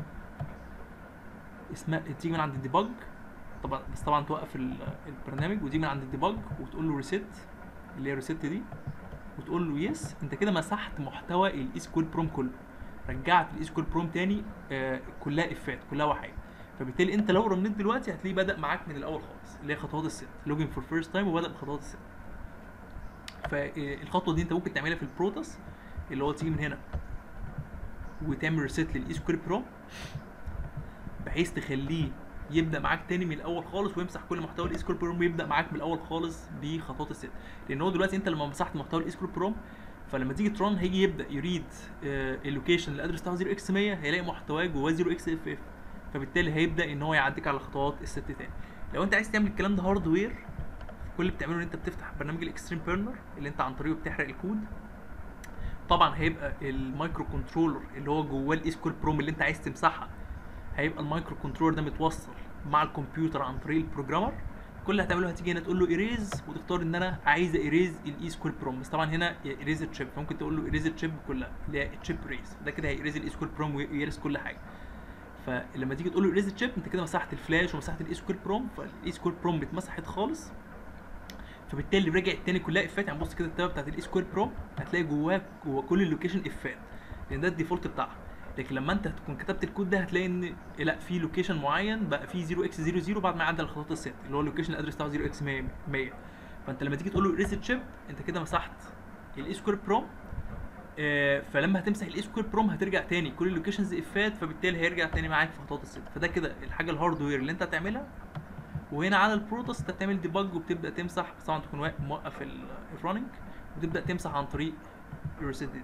اسمها تيجي من عند الديباج طبعا بس طبعا توقف البرنامج وتيجي من عند الديباج وتقول له ريست اللي هي ريست دي وتقول له يس انت كده مسحت محتوى الايس كول بروم كله رجعت الايس كول بروم تاني آه كلها افات كلها وحايد فبالتالي انت لو رنيت دلوقتي هتلاقيه بدا معاك من الاول خالص اللي هي خطوات الست لوجن فور فيرست تايم وبدا بخطوات الست فالخطوه دي انت ممكن تعملها في البروتوس اللي هو تيجي من هنا وتعمل ريست للاي سكوير برو بحيث تخليه يبدا معاك تاني من الاول خالص ويمسح كل محتوى الاي سكوير بروم ويبدا معاك من الاول خالص بخطوات الست لان هو دلوقتي انت لما مسحت محتوى الاي سكوير بروم فلما تيجي تران هيجي يبدا يريد اللوكيشن الادرس بتاعه 0 اكس 100 هيلاقي محتواه جواه 0 اكس اف اف فبالتالي هيبدا ان هو يعديك على خطوات الست تاني لو انت عايز تعمل الكلام ده هاردوير كل اللي بتعمله ان انت بتفتح برنامج الاكستريم بيرنر اللي انت عن طريقه بتحرق الكود طبعا هيبقى المايكرو كنترولر اللي هو جواه الاي سكوير بروم اللي انت عايز تمسحها هيبقى المايكرو كنترولر ده متوصل مع الكمبيوتر عن طريق البروجرامر كل اللي هتعمله هتيجي هنا تقول له ايريز وتختار ان انا عايز ايريز الاي سكوير بروم بس طبعا هنا ايريز التشيب فممكن تقول له ايريز التشيب كلها اللي هي التشيب ريز ده كده هيريز الاي سكوير بروم ويريز كل حاجه فلما تيجي تقول له ايريز التشيب انت كده مسحت الفلاش ومسحت الاي سكوير بروم فالاي سكوير بروم اتمسحت خالص فبالتالي رجعت تاني كلها افات يعني بص كده التابه بتاعت الاي سكوير بروم هتلاقي جواه جوه كل اللوكيشن افات لان ده الديفولت بتاعها لكن لما انت تكون كتبت الكود ده هتلاقي ان لا في لوكيشن معين بقى فيه 0 اكس 0 0 بعد ما يعدي الخطوات الست اللي هو اللوكيشن الادرس بتاعه 0 اكس 100 100 فانت لما تيجي تقول له ريست شيب انت كده مسحت الاي سكوير بروم آه فلما هتمسح الاي سكوير بروم هترجع تاني كل اللوكيشنز افات فبالتالي هيرجع تاني معاك في خطوات الست فده كده الحاجه الهاردوير اللي انت هتعملها وهنا على البروتوس انت بتعمل ديباج وبتبدا تمسح بس طبعا تكون موقف الرننج وتبدا تمسح عن طريق الريست دي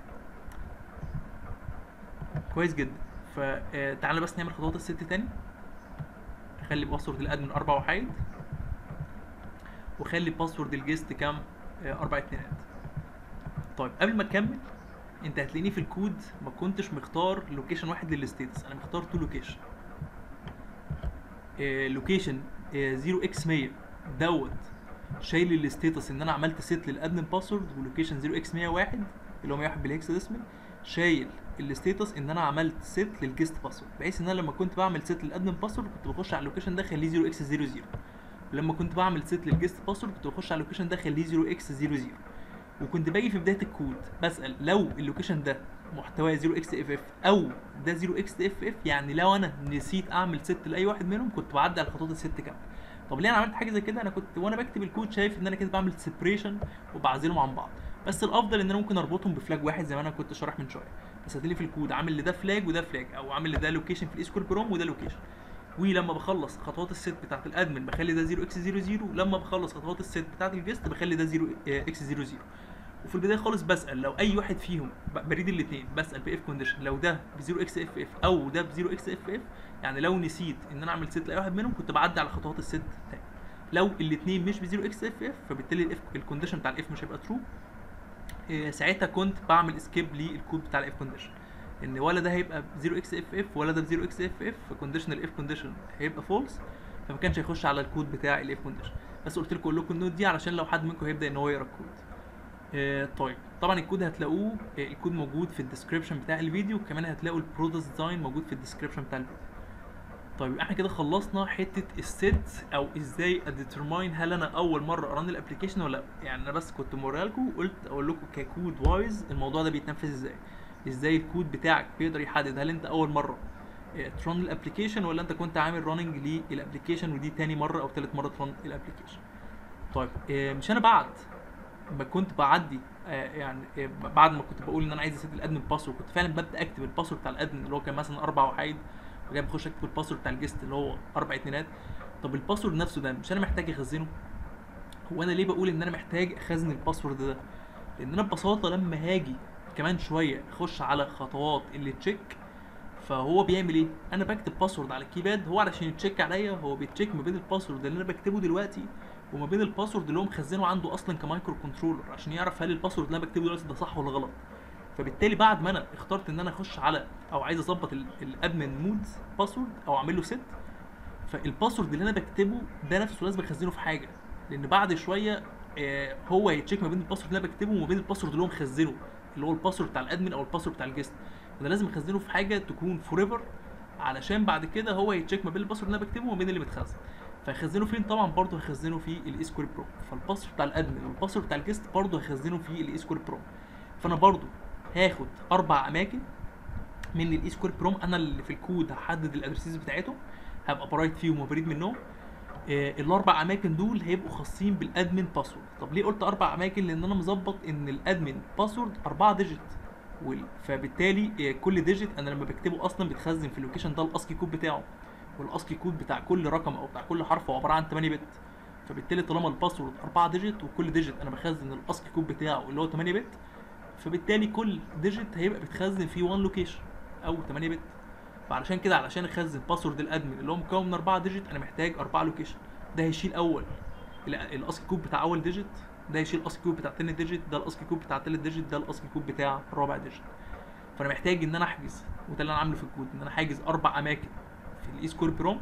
كويس جدا فتعالى بس نعمل خطوات الست تاني اخلي باسورد الادمن اربع وحيد وخلي باسورد الجيست كام اربع اتنينات طيب قبل ما اكمل انت هتلاقيني في الكود ما كنتش مختار لوكيشن واحد للستيتس انا مختار تو لوكيشن لوكيشن 0 اكس 100 دوت شايل الستيتس ان انا عملت سيت للادمن باسورد ولوكيشن 0 اكس 101 اللي هو 101 بالهكس ديسمل شايل الستيتس ان انا عملت سيت للجيست باسورد بحيث ان انا لما كنت بعمل سيت للادمن باسورد كنت بخش على اللوكيشن ده اخليه 0 اكس 00 ولما كنت بعمل سيت للجيست باسورد كنت بخش على اللوكيشن ده اخليه 0 اكس 00 وكنت باجي في بدايه الكود بسال لو اللوكيشن ده محتواه 0 اكس اف اف او ده 0 اكس اف اف يعني لو انا نسيت اعمل ست لاي واحد منهم كنت بعدي على خطوات الست كامله طب ليه انا عملت حاجه زي كده انا كنت وانا بكتب الكود شايف ان انا كده بعمل سيبريشن وبعزلهم عن بعض بس الافضل ان انا ممكن اربطهم بفلاج واحد زي ما انا كنت شارح من شويه بس هتلاقي في الكود عامل لده فلاج وده فلاج او عامل لده لوكيشن في الايسكول بروم وده لوكيشن ولما بخلص خطوات الست بتاعت الادمن بخلي ده 0 اكس 00 لما بخلص خطوات الست بتاعت الجست بخلي ده 0 اكس 00 وفي البدايه خالص بسال لو اي واحد فيهم بريد الاثنين بسال باف كونديشن لو ده ب 0 اكس اف اف او ده ب 0 اكس اف اف يعني لو نسيت ان انا اعمل ست لاي واحد منهم كنت بعدي على خطوات الست تاني لو الاثنين مش ب 0 اكس اف اف فبالتالي الكونديشن بتاع الاف مش هيبقى ترو إيه ساعتها كنت بعمل اسكيب للكود بتاع الاف كونديشن ان ولا ده هيبقى ب 0 اكس اف اف ولا ده ب 0 اكس اف اف فكونديشن الاف كونديشن هيبقى فولس فما كانش هيخش على الكود بتاع الاف كونديشن بس قلت لكم اقول لكم النوت دي علشان لو حد منكم هيبدا ان هو يقرا الكود آه طيب طبعا الكود هتلاقوه آه الكود موجود في الديسكربشن بتاع الفيديو وكمان هتلاقوا البرودكت ديزاين موجود في الديسكربشن بتاع الفيديو طيب يبقى احنا كده خلصنا حته السيت او ازاي اديترماين هل انا اول مره ارن الابلكيشن ولا لا يعني انا بس كنت موريها لكم وقلت اقول لكم ككود وايز الموضوع ده بيتنفذ ازاي ازاي الكود بتاعك بيقدر يحدد هل انت اول مره آه، ترن الابلكيشن ولا انت كنت عامل راننج للابلكيشن ودي تاني مره او تالت مره ترن الابلكيشن طيب آه، مش انا بعد ما كنت بعدي آه، يعني آه، بعد ما كنت بقول ان انا عايز اسيت الادمن باسورد كنت فعلا ببدا اكتب الباسورد بتاع الادمن اللي هو كان مثلا اربع وحيد وجاي بخش اكتب الباسورد بتاع الجست اللي هو اربع اتنينات طب الباسورد نفسه ده مش انا محتاج اخزنه هو انا ليه بقول ان انا محتاج اخزن الباسورد ده لان انا ببساطه لما هاجي كمان شويه اخش على خطوات اللي تشيك فهو بيعمل ايه انا بكتب باسورد على الكيباد هو علشان يتشيك عليا هو بيتشيك ما بين الباسورد اللي انا بكتبه دلوقتي وما بين الباسورد اللي هو مخزنه عنده اصلا كمايكرو كنترولر عشان يعرف هل الباسورد اللي انا بكتبه دلوقتي ده صح ولا غلط فبالتالي بعد ما انا اخترت ان انا اخش على او عايز اظبط الادمن مودز باسورد او اعمل له سيت فالباسورد اللي انا بكتبه ده نفسه لازم اخزنه في حاجه لان بعد شويه آه، هو هيتشيك ما بين الباسورد اللي انا بكتبه وما بين الباسورد اللي هو مخزنه اللي هو الباسورد بتاع الادمن او الباسورد بتاع الجست انا لازم اخزنه في حاجه تكون فور ايفر علشان بعد كده هو يتشيك ما بين الباسورد اللي انا بكتبه وما بين اللي متخزن فهخزنه فين طبعا برضه هخزنه في الاي سكوير برو فالباسورد بتاع الادمن والباسورد بتاع الجست برضه هخزنه في الاي سكوير برو فانا برضه هاخد اربع اماكن من الاي سكوير بروم انا اللي في الكود هحدد الادرسز بتاعتهم هبقى برايت فيهم وبريد منهم آه الاربع اماكن دول هيبقوا خاصين بالادمن باسورد طب ليه قلت اربع اماكن لان انا مظبط ان الادمن باسورد اربعه ديجيت وال- فبالتالي آه كل ديجيت انا لما بكتبه اصلا بيتخزن في اللوكيشن ده الاسكي كود بتاعه والاسكي كود بتاع كل رقم او بتاع كل حرف هو عباره عن 8 بت فبالتالي طالما الباسورد 4 ديجيت وكل ديجيت انا بخزن الاسكي كود بتاعه اللي هو 8 بت فبالتالي كل ديجيت هيبقى بيتخزن فيه 1 لوكيشن او 8 بت فعلشان كده علشان اخزن باسورد الادمن اللي هو مكون من 4 ديجيت انا محتاج 4 لوكيشن ده هيشيل اول ال- الاسكي كود بتاع اول ديجيت ده هيشيل الاسكي كود بتاع تاني ديجيت ده الاسكي كود بتاع تالت ديجيت ده الاسكي كود بتاع رابع ديجيت فانا محتاج ان انا احجز وده اللي انا عامله في الكود ان انا حاجز اربع اماكن في الاي سكور بروم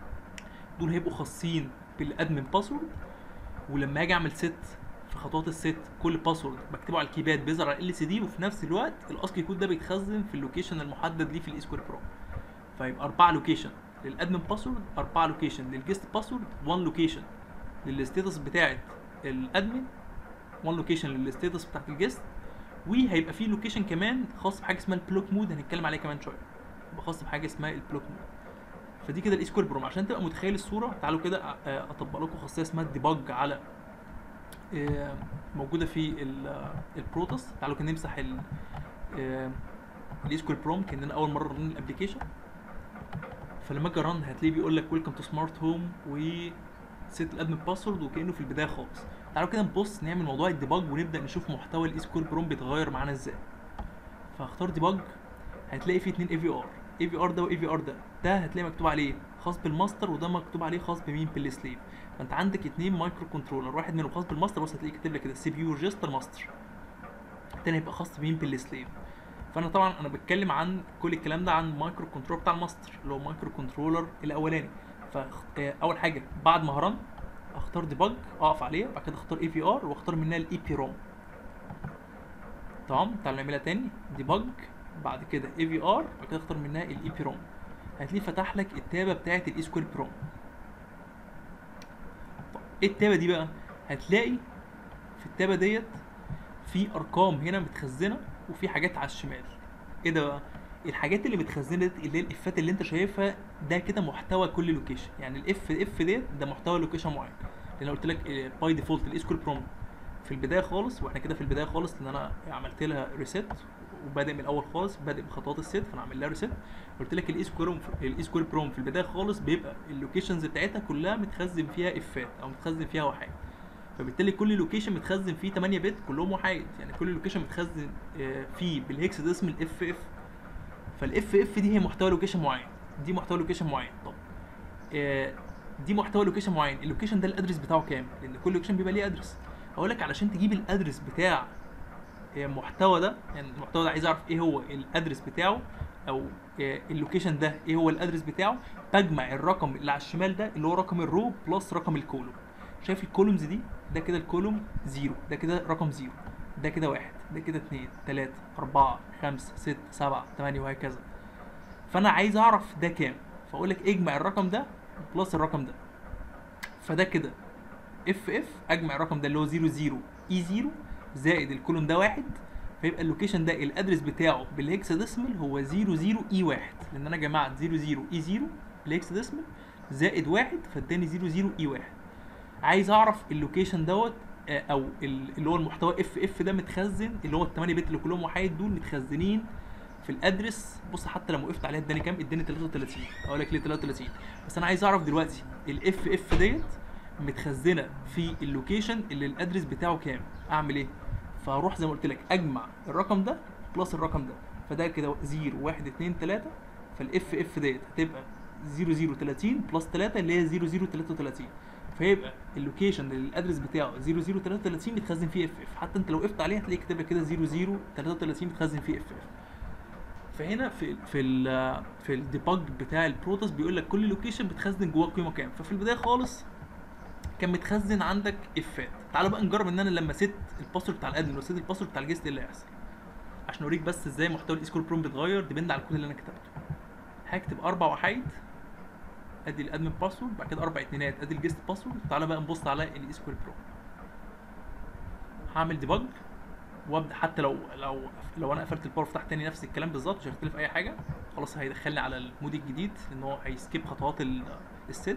دول هيبقوا خاصين بالادمن باسورد ولما اجي اعمل ست في خطوات الست كل باسورد بكتبه على الكيباد بيظهر على ال سي دي وفي نفس الوقت الاسكي كود ده بيتخزن في اللوكيشن المحدد ليه في الاي سكوير برو فيبقى اربعه لوكيشن للادمن باسورد اربعه لوكيشن للجست باسورد 1 لوكيشن للستيتس بتاعت الادمن 1 لوكيشن للستيتس بتاعت الجست وهيبقى فيه لوكيشن كمان خاص بحاجه اسمها البلوك مود هنتكلم عليه كمان شويه يبقى خاص بحاجه اسمها البلوك مود فدي كده الاي سكوير بروم عشان تبقى متخيل الصوره تعالوا كده أ- أ- اطبق لكم خاصيه اسمها الديباج على آه، موجوده في ال- آه، البروتوس تعالوا كده نمسح ال الاي سكوير بروم كاننا اول مره رن الابلكيشن فلما اجي رن هتلاقيه بيقول لك ويلكم تو سمارت هوم و سيت الادمن باسورد وكانه في البدايه خالص تعالوا كده نبص نعمل موضوع الديباج ونبدا نشوف محتوى الاي سكوير بروم بيتغير معانا ازاي فاختار ديباج هتلاقي فيه اتنين اي في ار اي في ار ده واي في ار ده ده هتلاقي مكتوب عليه خاص بالماستر وده مكتوب عليه خاص بمين بالسليف فانت عندك اتنين مايكرو كنترولر واحد منهم خاص بالماستر بص هتلاقيه كاتب لك كده سي بي يو ريجستر ماستر التاني هيبقى خاص بمين بالسليف فانا طبعا انا بتكلم عن كل الكلام ده عن مايكرو كنترول بتاع الماستر اللي هو مايكرو كنترولر الاولاني فاول حاجه بعد ما هرن اختار ديباج اقف عليه بعد كده اختار اي في ار واختار منها الاي بي روم تمام تعالوا نعملها تاني ديباج بعد كده اي في ار بعد كده اختار منها الاي بي روم هتلاقيه فتح لك التابه بتاعه الاي سكوير بروم طب ايه التابه دي بقى هتلاقي في التابه ديت في ارقام هنا متخزنه وفي حاجات على الشمال ايه ده بقى الحاجات اللي متخزنه ديت اللي هي الافات اللي انت شايفها ده كده محتوى كل لوكيشن يعني الاف اف ديت ده محتوى لوكيشن معين لان أنا قلت لك باي ديفولت الاي سكوير بروم في البدايه خالص واحنا كده في البدايه خالص لان انا عملت لها ريسيت وبادئ من الاول خالص بادئ بخطوات الست فانا عامل لها ريسيت قلت لك الاي سكوير الاي سكوير بروم في البدايه خالص بيبقى اللوكيشنز بتاعتها كلها متخزن فيها افات او متخزن فيها وحايد فبالتالي كل لوكيشن متخزن فيه 8 بت كلهم وحايد يعني كل لوكيشن متخزن آه، فيه بالهكس ديسم الاف اف فالاف اف دي هي محتوى لوكيشن معين دي محتوى لوكيشن معين طب آه، دي محتوى لوكيشن معين اللوكيشن ده الادرس بتاعه كام لان كل لوكيشن بيبقى ليه ادرس هقول لك علشان تجيب الادرس بتاع آه، المحتوى ده يعني المحتوى ده عايز اعرف ايه هو الادرس بتاعه او آه، اللوكيشن ده ايه هو الادرس بتاعه بجمع الرقم اللي على الشمال ده اللي هو رقم الرو بلس رقم الكولوم شايف الكولومز دي ده كده الكولوم زيرو ده كده رقم زيرو ده كده واحد ده كده اتنين تلاتة أربعة خمسة ستة سبعة تمانية وهكذا فأنا عايز أعرف ده كام فاقول لك اجمع الرقم ده بلس الرقم ده فده كده اف اف اجمع الرقم ده اللي هو 0 0 اي 0 زائد الكولوم ده واحد فيبقى اللوكيشن ده الادرس بتاعه بالهكساديسمال هو 0 0 اي 1 لان انا جمعت 0 0 اي 0 بالهكساديسمال زائد واحد فاداني 0 0 اي 1 عايز اعرف اللوكيشن دوت آه، او ال- اللي هو المحتوى اف اف ده متخزن اللي هو ال 8 بت اللي كلهم وحيد دول متخزنين في الادرس بص حتى لما وقفت عليها اداني كام اداني 33 اقول لك ليه 33 بس انا عايز اعرف دلوقتي الاف اف ديت متخزنه في اللوكيشن اللي الادرس بتاعه كام اعمل ايه فهروح زي ما قلت لك اجمع الرقم ده بلس الرقم ده فده كده 0 1 2 3 فالاف اف ديت هتبقى 0 0 30 بلس 3 اللي هي 0 0 33 فيبقى اللوكيشن اللي الادرس بتاعه 0 0 33 متخزن فيه اف اف حتى انت لو وقفت عليه هتلاقي كاتب لك كده 0 0 33 متخزن فيه اف اف فهنا في في ال في الديباج بتاع البروتوس بيقول لك كل لوكيشن بتخزن جواه قيمه كام ففي البدايه خالص كان متخزن عندك افات تعالى بقى نجرب ان انا لما سيت الباسورد بتاع الادمن وسيت الباسورد بتاع الجيست ايه اللي هيحصل عشان اوريك بس ازاي محتوى الايسكول بروم بيتغير ديبند على الكود اللي انا كتبته هكتب اربع وحيد ادي الادمن باسورد بعد كده اربع اتنينات ادي الجيست باسورد تعالى بقى نبص على الايسكول بروم هعمل ديباج وابدا حتى لو لو لو انا قفلت الباور فتحت تاني نفس الكلام بالظبط مش هيختلف اي حاجه خلاص هيدخلني على المود الجديد ان هو هيسكيب خطوات ال- الست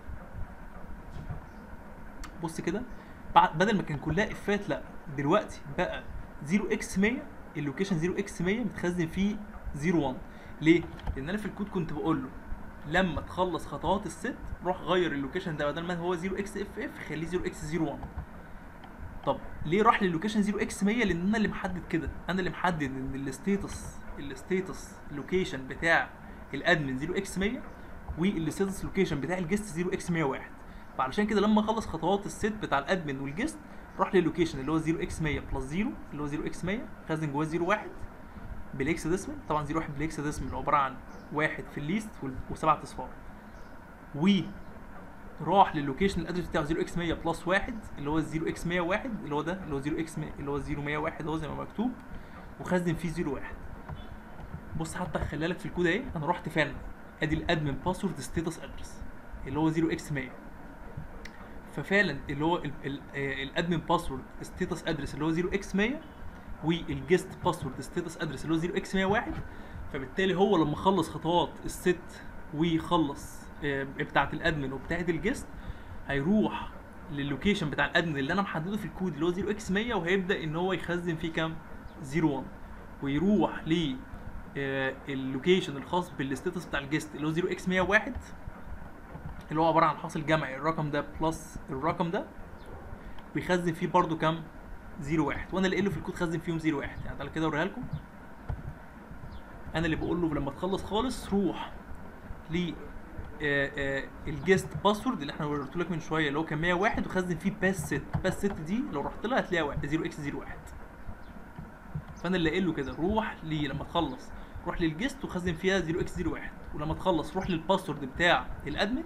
بص كده بعد بدل ما كان كلها افات لا دلوقتي بقى 0 اكس 100 اللوكيشن 0 اكس 100 متخزن فيه 0 1 ليه؟ لان انا في الكود كنت بقول له لما تخلص خطوات الست روح غير اللوكيشن ده بدل ما هو 0 اكس اف اف خليه 0 اكس 0 1 طب ليه راح للوكيشن 0 اكس 100 لان انا اللي محدد كده انا اللي محدد ان الستيتس الستيتس لوكيشن بتاع الادمن 0 اكس 100 والستيتس لوكيشن بتاع الجست 0 اكس 101 فعلشان كده لما اخلص خطوات الست بتاع الادمن والجست راح للوكيشن اللي هو 0 اكس 100 بلس 0 اللي هو 0 اكس 100 خزن جواه 0 1 بالاكس ديسمل طبعا 0 1 بالاكس ديسمل عباره عن واحد في الليست وال- وسبعة اصفار و راح للوكيشن الادرس بتاعه 0 اكس 100 بلس 1 اللي هو 0 اكس 101 اللي هو ده اللي هو 0 اكس اللي هو 0 101 اللي هو زي ما مكتوب وخزن فيه 0 1 بص حتى خلي لك في الكود اهي انا رحت فعلا ادي الادمن باسورد ستيتس ادرس اللي هو 0 اكس 100 ففعلا اللي هو ال- ال- آه، الادمن باسورد ستيتس ادرس اللي هو 0 اكس 100 والجيست باسورد ستيتس ادرس اللي هو 0 اكس 101 فبالتالي هو لما خلص خطوات الست ويخلص آه، بتاعه الادمن وبتاعه الجيست هيروح للوكيشن بتاع الادمن اللي انا محدده في الكود اللي هو 0 اكس 100 وهيبدا ان هو يخزن فيه كام 01 ويروح ل آه، اللوكيشن الخاص بالستاتس بتاع الجيست اللي هو 0 اكس 101 اللي هو عباره عن حاصل جمعي الرقم ده بلس الرقم ده ويخزن فيه برضو كام 01 وانا اللي قايل له في الكود خزن فيهم 01 يعني تعالى كده اوريها لكم انا اللي بقول له لما تخلص خالص روح ل الجيست باسورد اللي احنا وريته لك من شويه اللي هو كان 101 وخزن فيه باس ست باس ست دي لو رحت لها هتلاقيها 0 اكس 01 فانا اللي قايل له كده روح لي لما تخلص روح للجيست وخزن فيها 0 اكس 01 ولما تخلص روح للباسورد بتاع الادمن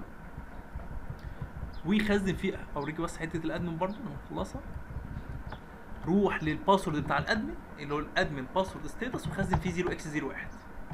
ويخزن فيها اوريك بس حته الادمن برضه لما تخلصها روح للباسورد بتاع الادمن اللي هو الادمن باسورد ستاتس وخزن فيه 0 اكس 01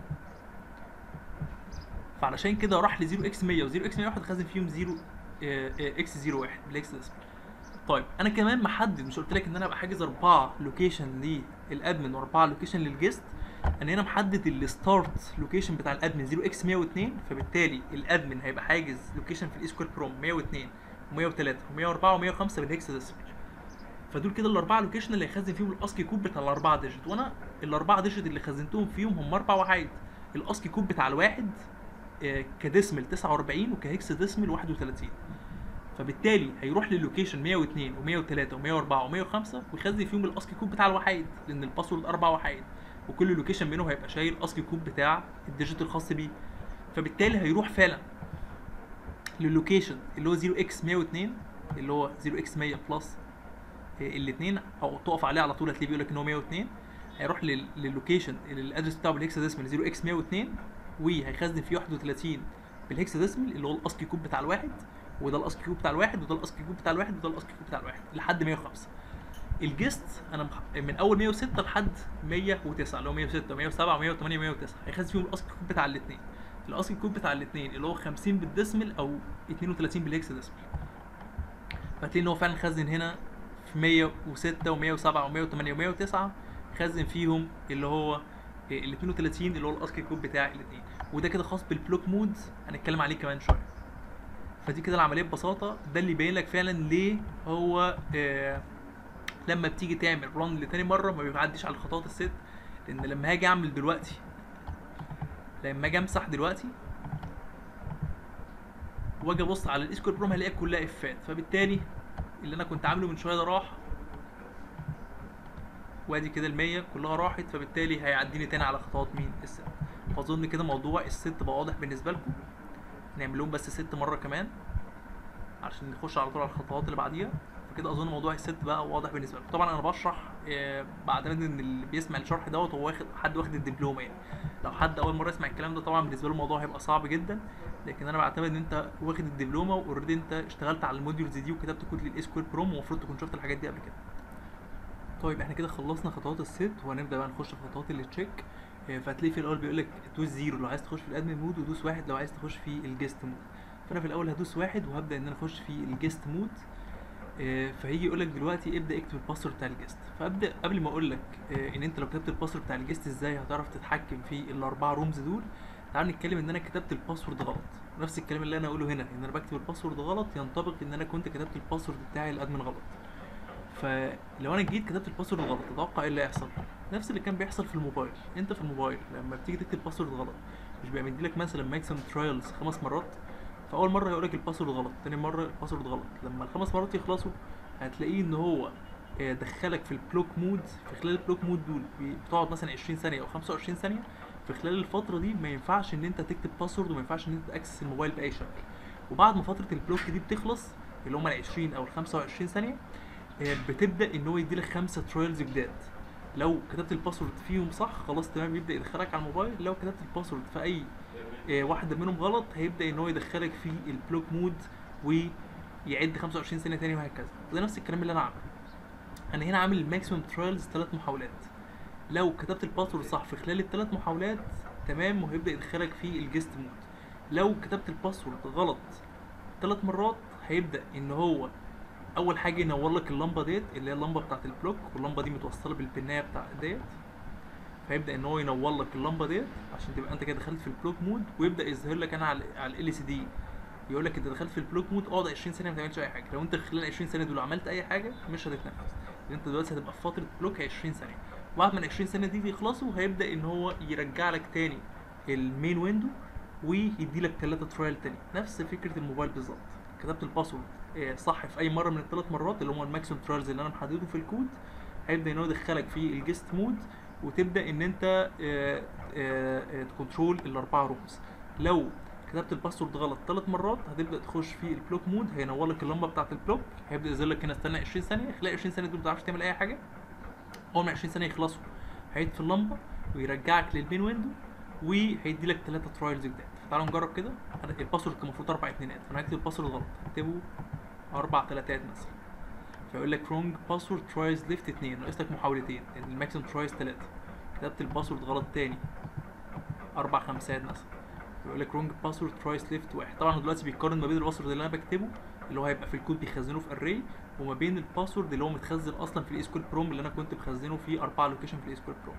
فعلشان كده راح ل 0 اكس 100 و 0 اكس 101 خزن فيهم 0 اكس 01 بالاكس ديسمال طيب انا كمان محدد مش قلت لك ان انا ابقى حاجز اربعه لوكيشن للادمن واربعه لوكيشن للجيست انا هنا محدد الستارت لوكيشن بتاع الادمن 0 اكس 102 فبالتالي الادمن هيبقى حاجز لوكيشن في الايسكوال بروم 102 و103 و104 و105 بالهكس ديسمال فدول كده الاربعه لوكيشن اللي هيخزن فيهم الاسكي كود بتاع الاربعه ديجيت وانا الاربعه ديجيت اللي خزنتهم فيهم هم اربع وحيد الاسكي كود بتاع الواحد آه، كديسمل 49 وكهكس ديسمل 31 فبالتالي هيروح للوكيشن 102 و103 و104 و105 ويخزن فيهم الاسكي كود بتاع الوحيد لان الباسورد اربع وحيد وكل لوكيشن منهم هيبقى شايل اسكي كود بتاع الديجيت الخاص بيه فبالتالي هيروح فعلا للوكيشن اللي هو 0 اكس 102 اللي هو 0 اكس 100 بلس الاثنين او تقف عليه على طول هتلاقيه بيقول لك ان هو 102 هيروح لل- للوكيشن اللي الادرس بتاعه بالهكساديسمال 0 اكس 102 وهيخزن فيه 31 بالهكساديسمال اللي هو الاسكي كود بتاع الواحد وده الاسكي كود بتاع الواحد وده الاسكي كود بتاع الواحد وده الاسكي كود بتاع الواحد لحد 105 الجست انا مح... من اول 106 لحد 109 اللي هو 106 107 108 109 هيخزن فيهم الاسكي كود بتاع الاثنين الاسكي كود بتاع الاثنين اللي هو 50 بالديسمل او 32 بالهكس ديسمل فهتلاقي ان هو فعلا خزن هنا في 106 و107 و108 و109 خزن فيهم اللي هو ال 32 اللي هو الاسكي كود بتاع الاثنين وده كده خاص بالبلوك مود هنتكلم عليه كمان شويه فدي كده العمليه ببساطه ده اللي يبين لك فعلا ليه هو آه لما بتيجي تعمل ران لتاني مره ما بيعديش على الخطوات الست لان لما هاجي اعمل دلوقتي لما اجي امسح دلوقتي واجي ابص على الاسكول بروم هلاقيها كلها افات فبالتالي اللي انا كنت عامله من شويه ده راح وادي كده ال100 كلها راحت فبالتالي هيعديني تاني على خطوات مين الست فاظن كده موضوع الست بقى واضح بالنسبه لكم نعملهم بس ست مره كمان عشان نخش على طول على الخطوات اللي بعديها فكده اظن موضوع الست بقى واضح بالنسبه لكم طبعا انا بشرح آه، بعتمد ان اللي بيسمع الشرح دوت هو واخد حد واخد الدبلومه يعني لو حد اول مره يسمع الكلام ده طبعا بالنسبه له الموضوع هيبقى صعب جدا لكن انا بعتمد ان انت واخد الدبلومه واوريدي انت اشتغلت على الموديولز دي وكتبت كود للاسكوير بروم ومفروض تكون شفت الحاجات دي قبل كده طيب احنا كده خلصنا خطوات الست وهنبدا بقى نخش في خطوات التشيك آه، فهتلاقي في الاول بيقول لك دوس زيرو لو عايز تخش في الادمن مود ودوس واحد لو عايز تخش في الجيست مود فانا في الاول هدوس واحد وهبدا ان انا اخش في الجيست مود آه، فهيجي يقول لك دلوقتي ابدا اكتب الباسورد بتاع الجيست فابدا قبل ما اقول لك آه، ان انت لو كتبت الباسورد بتاع الجيست ازاي هتعرف تتحكم في الاربعه رومز دول تعال نتكلم ان انا كتبت الباسورد غلط نفس الكلام اللي انا اقوله هنا ان انا بكتب الباسورد غلط ينطبق ان انا كنت كتبت الباسورد بتاعي الادمن غلط فلو انا جيت كتبت الباسورد غلط تتوقع ايه اللي هيحصل نفس اللي كان بيحصل في الموبايل انت في الموبايل لما بتيجي تكتب باسورد غلط مش بيبقى مديلك مثلا ماكسيمم ترايلز خمس مرات فاول مره هيقول لك الباسورد غلط تاني مره الباسورد غلط لما الخمس مرات يخلصوا هتلاقيه ان هو آه، دخلك في البلوك مود في خلال البلوك مود دول بي- بتقعد مثلا 20 ثانيه او 25 ثانيه في خلال الفتره دي ما ينفعش ان انت تكتب باسورد وما ينفعش ان انت تاكسس الموبايل باي شكل وبعد ما فتره البلوك دي بتخلص اللي هم ال 20 او ال 25 ثانيه آه، بتبدا ان هو يديلك خمسه ترايلز جداد لو كتبت الباسورد فيهم صح خلاص تمام يبدا يدخلك على الموبايل لو كتبت الباسورد في اي آه، واحده منهم غلط هيبدا ان هو يدخلك في البلوك مود ويعد 25 ثانيه تاني وهكذا ده نفس الكلام اللي انا عامله انا هنا عامل الماكسيمم ترايلز ثلاث محاولات لو كتبت الباسورد صح في خلال الثلاث محاولات تمام وهيبدا يدخلك في الجيست مود لو كتبت الباسورد غلط ثلاث مرات هيبدا ان هو اول حاجه ينور لك اللمبه ديت اللي هي اللمبه بتاعت البلوك واللمبه دي متوصله بالبنايه بتاع ديت فيبدا ان هو ينور لك اللمبه ديت عشان تبقى انت كده دخلت في البلوك مود ويبدا يظهر لك انا على على ال سي دي يقول لك انت دخلت في البلوك مود اقعد 20 ثانيه ما تعملش اي حاجه لو انت خلال 20 ثانيه دول عملت اي حاجه مش هتتنفذ لان انت دلوقتي هتبقى في فتره بلوك 20 ثانيه وبعد ما ال 20 ثانيه دي يخلصوا هيبدا ان هو يرجع لك تاني المين ويندو ويدي لك ثلاثه ترايل تاني نفس فكره الموبايل بالظبط كتبت الباسورد آه، صح في اي مره من الثلاث مرات اللي هم الماكسيمم ترايلز اللي انا محدده في الكود هيبدا ان هو يدخلك في الجيست مود وتبدا ان انت آه، آه، آه، تكنترول الاربعه رومز لو كتبت الباسورد غلط ثلاث مرات هتبدا تخش في البلوك مود هينور لك اللمبه بتاعه البلوك هيبدا يظهر لك هنا استنى 20 ثانيه خلال 20 ثانيه دول ما تعرفش تعمل اي حاجه اول ما 20 ثانيه يخلصوا هيطفي اللمبه ويرجعك للمين ويندو وهيدي لك ثلاثه ترايلز جداد تعالوا نجرب كده أنا الباسورد كان المفروض اربع اتنينات فانا هكتب الباسورد غلط هكتبه اربع تلاتات مثلا فيقول لك رونج باسورد ترايز ليفت اتنين ناقص لك محاولتين لان الماكسيمم ترايز تلاته كتبت الباسورد غلط تاني اربع خمسات مثلا يقول لك رونج باسورد ترايز ليفت واحد طبعا هو دلوقتي بيقارن ما بين الباسورد اللي انا بكتبه اللي هو هيبقى في الكود بيخزنه في اري وما بين الباسورد اللي هو متخزن اصلا في الايسكول بروم اللي انا كنت مخزنه في اربعه لوكيشن في الايسكول بروم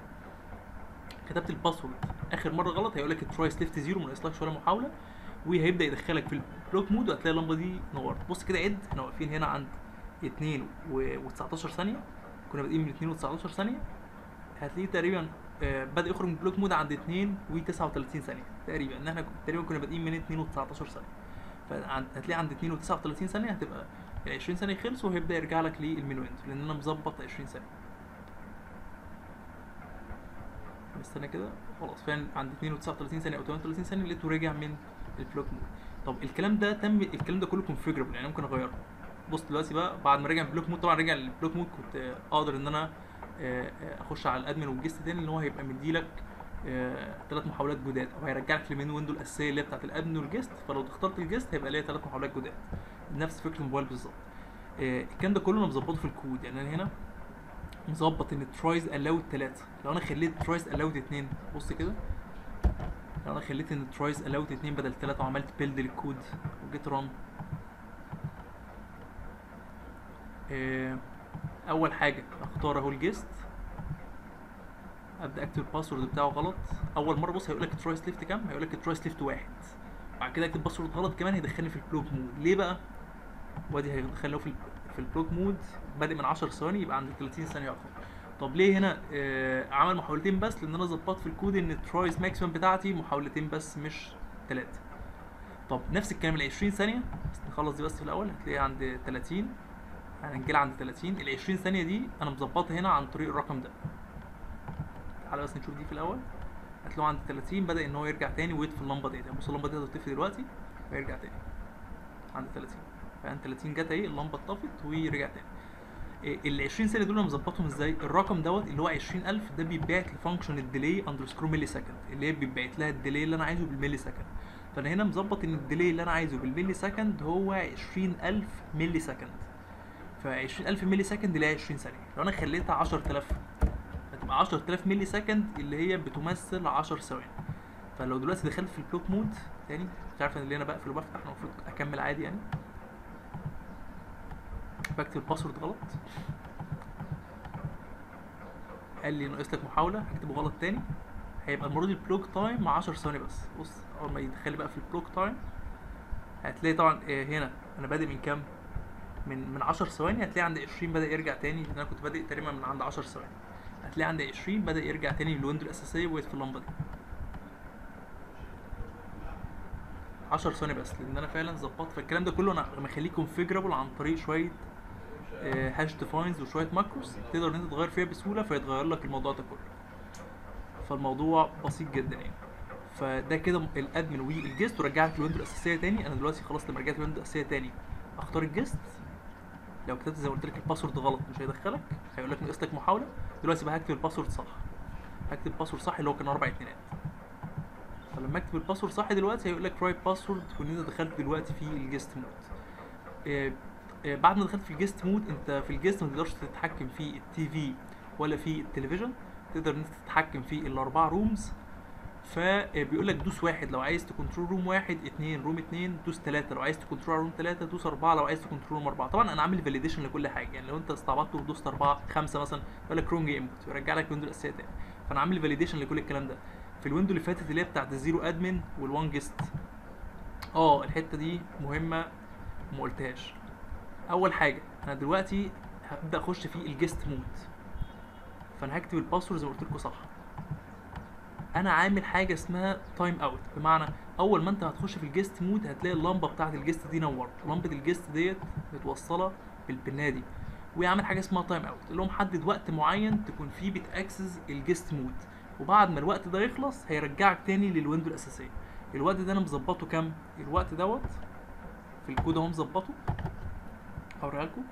كتبت الباسورد اخر مره غلط هيقول لك الترايس ليفت زيرو ما ناقصلكش ولا محاوله وهيبدا يدخلك في البلوك مود وهتلاقي اللمبه دي نورت بص كده عد احنا واقفين هنا عند 2 و19 ثانيه كنا بادئين من 2 و19 ثانيه هتلاقيه تقريبا آه، بدا يخرج من البلوك مود عند 2 و39 ثانيه تقريبا ان احنا كنا- تقريبا كنا بادئين من 2 و19 ثانيه فهتلاقي عند 2 و39 ثانيه هتبقى ال 20 ثانيه خلصوا وهيبدا يرجع لك للمين ويندو لان انا مظبط 20 ثانيه استنى كده خلاص فعلا عند 2 و39 ثانيه او 38 ثانيه لقيته رجع من البلوك مود طب الكلام ده تم الكلام ده كله كونفيجربل يعني ممكن اغيره بص دلوقتي بقى بعد ما رجع من البلوك مود طبعا رجع للبلوك مود كنت آه، اقدر ان انا آه، آه، اخش على الادمن والجست تاني ان هو هيبقى مديلك ثلاث محاولات جداد او هيرجعك للمين ويندو الاساسيه اللي هي بتاعت الادمن والجست فلو اخترت الجست هيبقى ليا ثلاث محاولات جداد نفس فكره الموبايل بالظبط آه، الكلام ده كله انا مظبطه في الكود يعني انا هنا مظبط ان ترايز الاود ثلاثة لو انا خليت ترايز الاود اتنين بص كده لو انا خليت ان ترايز الاوت 2 بدل 3 وعملت بيلد للكود وجيت ران اول حاجه اختار اهو الجيست ابدا اكتب الباسورد بتاعه غلط اول مره بص هيقول لك ترايس ليفت كام هيقول لك ترايس ليفت واحد بعد كده اكتب باسورد غلط كمان هيدخلني في البلوك مود ليه بقى وادي هيدخلني في ال- في البلوك مود بادئ من 10 ثواني يبقى عند 30 ثانيه اخر طب ليه هنا آه عمل محاولتين بس لان انا ظبطت في الكود ان الترايز ماكسيمم بتاعتي محاولتين بس مش ثلاثه طب نفس الكلام ال 20 ثانيه بس نخلص دي بس في الاول هتلاقيها عند 30 هنجيلها عند 30 ال 20 ثانيه دي انا مظبطها هنا عن طريق الرقم ده تعالى بس نشوف دي في الاول هتلاقوه عند 30 بدا ان هو يرجع تاني ويطفي اللمبه ديت يعني بص اللمبه دي هتطفي دلوقتي ويرجع تاني عند 30 فعند 30 جت اهي اللمبه اتطفت ورجع تاني إيه، ال 20 ثانيه دول انا مظبطهم ازاي الرقم دوت اللي هو 20000 ده بيتبعت لفانكشن الديلي اندرسكور ملي سكند اللي هي بيتبعت لها الديلي اللي انا عايزه بالملي سكند فانا هنا مظبط ان الديلي اللي انا عايزه بالملي سكند هو 20000 ملي سكند ف 20000 ملي سكند اللي هي 20 ثانيه لو انا خليتها 10000 هتبقى 10000 ملي سكند اللي هي بتمثل 10 ثواني فلو دلوقتي دخلت في البلوك مود تاني مش عارف انا ليه انا بقفل وبفتح انا المفروض اكمل عادي يعني بكتب الباسورد غلط قال لي ناقص لك محاوله هكتبه غلط تاني هيبقى المره دي البلوك تايم مع 10 ثواني بس بص اول ما يدخل بقى في البلوك تايم هتلاقي طبعا آه، هنا انا بادئ من كام من من 10 ثواني هتلاقي عند 20 بدا يرجع تاني لان انا كنت بادئ تقريبا من عند 10 ثواني هتلاقي عند 20 بدا يرجع تاني للويندو الاساسيه ويطفي اللمبه دي 10 ثواني بس لان انا فعلا ظبطت فالكلام ده كله انا مخليه كونفيجرابل عن طريق شويه هاش ديفاينز وشويه ماكروس تقدر ان انت تغير فيها بسهوله فيتغير لك الموضوع ده كله فالموضوع بسيط جدا يعني فده كده الادمن والجيست ورجعت الويندو الاساسيه تاني انا دلوقتي خلاص لما رجعت الويندو الاساسيه تاني اختار الجيست لو كتبت زي ما قلت لك الباسورد غلط مش هيدخلك هيقول لك ناقص لك محاوله دلوقتي بقى هكتب الباسورد صح هكتب الباسورد صح اللي هو كان اربع اتنينات فلما اكتب الباسورد صح دلوقتي هيقول لك رايت باسورد وان انت دخلت دلوقتي في الجيست مود آه، آه، بعد ما دخلت في الجيست مود انت في الجيست ما تقدرش تتحكم في التي في ولا في التلفزيون تقدر ان انت تتحكم في الاربع رومز فبيقول لك دوس واحد لو عايز تكنترول روم واحد اتنين روم اتنين دوس تلاتة لو عايز تكنترول روم تلاتة دوس أربعة لو عايز تكنترول روم أربعة طبعا أنا عامل فاليديشن لكل حاجة يعني لو أنت استعبطت ودوست أربعة خمسة مثلا يقول لك رونج انبوت ويرجع لك الويندو الأساسية تاني فأنا عامل فاليديشن لكل الكلام ده في الويندو اللي فاتت اللي هي بتاعت الزيرو ادمن والوان جيست اه الحتة دي مهمة وما قلتهاش أول حاجة أنا دلوقتي هبدأ أخش في الجيست مود فأنا هكتب الباسورد زي ما قلت لكم صح انا عامل حاجه اسمها تايم اوت بمعنى اول ما انت هتخش في الجيست مود هتلاقي اللمبه بتاعه الجيست دي نورت لمبه الجيست ديت متوصله بالبنايه دي ويعمل حاجه اسمها تايم اوت اللي هو محدد وقت معين تكون فيه بتاكسس الجيست مود وبعد ما الوقت ده يخلص هيرجعك تاني للويندو الاساسيه الوقت ده انا مظبطه كام الوقت دوت في الكود اهو مظبطه هوريها لكم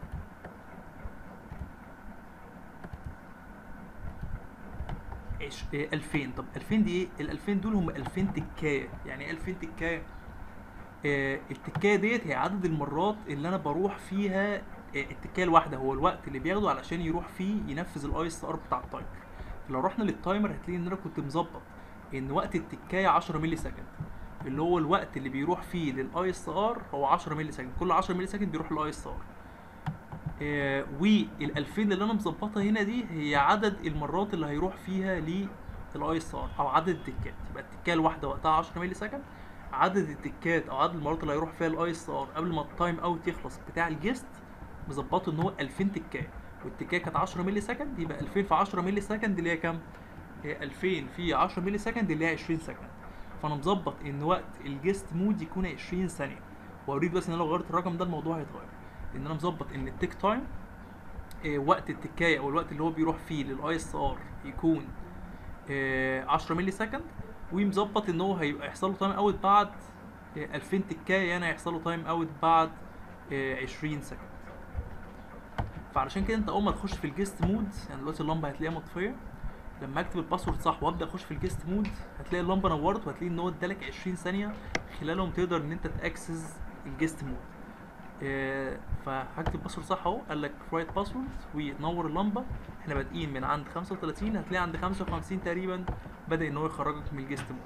عش... إيه 2000 طب 2000 دي ايه ال 2000 دول هم 2000 تكايه يعني ايه 2000 تكايه آه التكايه ديت هي عدد المرات اللي انا بروح فيها آه التكايه الواحده هو الوقت اللي بياخده علشان يروح فيه ينفذ الاي اس ار بتاع التايمر فلو رحنا للتايمر هتلاقي ان انا كنت مظبط ان وقت التكايه 10 مللي سكند اللي هو الوقت اللي بيروح فيه للاي اس ار هو 10 مللي سكند كل 10 مللي سكند بيروح للاي اس ار آه وال 2000 اللي انا مظبطها هنا دي هي عدد المرات اللي هيروح فيها للاي اس ار او عدد التكات يبقى التكايه الواحده وقتها 10 مللي سكند عدد التكات او عدد المرات اللي هيروح فيها الاي اس ار قبل ما التايم اوت يخلص بتاع الجيست مظبطه ان هو 2000 تكايه والتكايه كانت 10 مللي سكند يبقى 2000 في 10 مللي سكند اللي هي كام؟ هي 2000 في 10 مللي سكند اللي هي 20 سكند فانا مظبط ان وقت الجيست مود يكون 20 ثانيه واوريك بس ان انا لو غيرت الرقم ده الموضوع هيتغير ان انا مظبط ان التيك تايم إيه وقت التكايه او الوقت اللي هو بيروح فيه للاي اس ار يكون إيه 10 مللي سكند ومظبط ان هو هيبقى يحصل له تايم اوت بعد إيه 2000 تكايه يعني هيحصل له تايم اوت بعد إيه 20 سكند فعلشان كده انت اول ما تخش في الجيست مود يعني دلوقتي اللمبه هتلاقيها مطفيه لما اكتب الباسورد صح وابدا اخش في الجيست مود هتلاقي اللمبه نورت وهتلاقي ان هو ادالك 20 ثانيه خلالهم تقدر ان انت تاكسس الجيست مود إيه فهكتب باسورد صح اهو قال لك رايت باسورد ونور اللمبه احنا بادئين من عند 35 هتلاقي عند 55 تقريبا بدا ان هو يخرجك من الجيست مود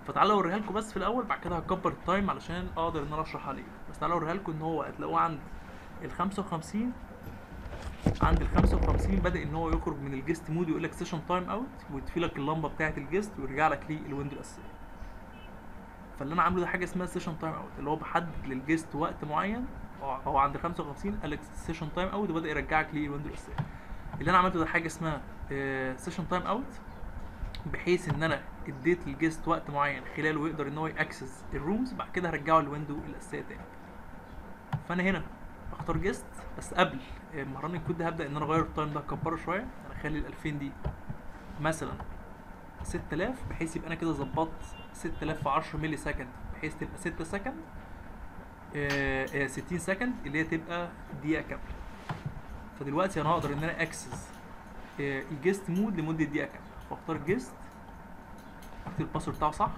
فتعالى اوريها لكم بس في الاول بعد كده هكبر التايم علشان اقدر ان انا اشرح عليه بس تعالى اوريها لكم ان هو هتلاقوه عند ال 55 عند ال 55 بدا ان هو يخرج من الجيست مود ويقول لك سيشن تايم اوت ويطفي لك اللمبه بتاعه الجيست ويرجع لك للويندو الاساسيه فاللي انا عامله ده حاجه اسمها سيشن تايم اوت اللي هو بحدد للجيست وقت معين هو عند ال 55 قال لك سيشن تايم اوت وبدا يرجعك للويندو الاساسيه اللي انا عملته ده حاجه اسمها سيشن تايم اوت بحيث ان انا اديت للجيست وقت معين خلاله يقدر ان هو ياكسس الرومز بعد كده هرجعه للويندو الاساسيه تاني فانا هنا اختار جيست بس قبل ما رن الكود ده هبدا ان انا اغير التايم ده اكبره شويه انا اخلي ال 2000 دي مثلا 6000 بحيث يبقى انا كده ظبطت 6000 في 10 ملي سكند بحيث تبقى 6 سكند آه، آه، 60 سكند اللي هي تبقى دقيقه كامله فدلوقتي انا هقدر ان انا اكسس آه، الجيست مود لمده دقيقه كامله فاختار جيست اكتب الباسورد بتاعه صح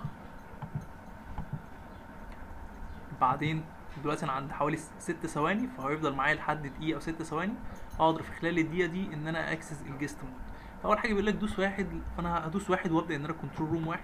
بعدين دلوقتي انا عند حوالي ست ثواني فهو يفضل معايا لحد دقيقه او ست ثواني اقدر في خلال الدقيقه دي ان انا اكسس الجيست مود فاول حاجه بيقول لك دوس واحد فانا هدوس واحد وابدا ان انا كنترول روم واحد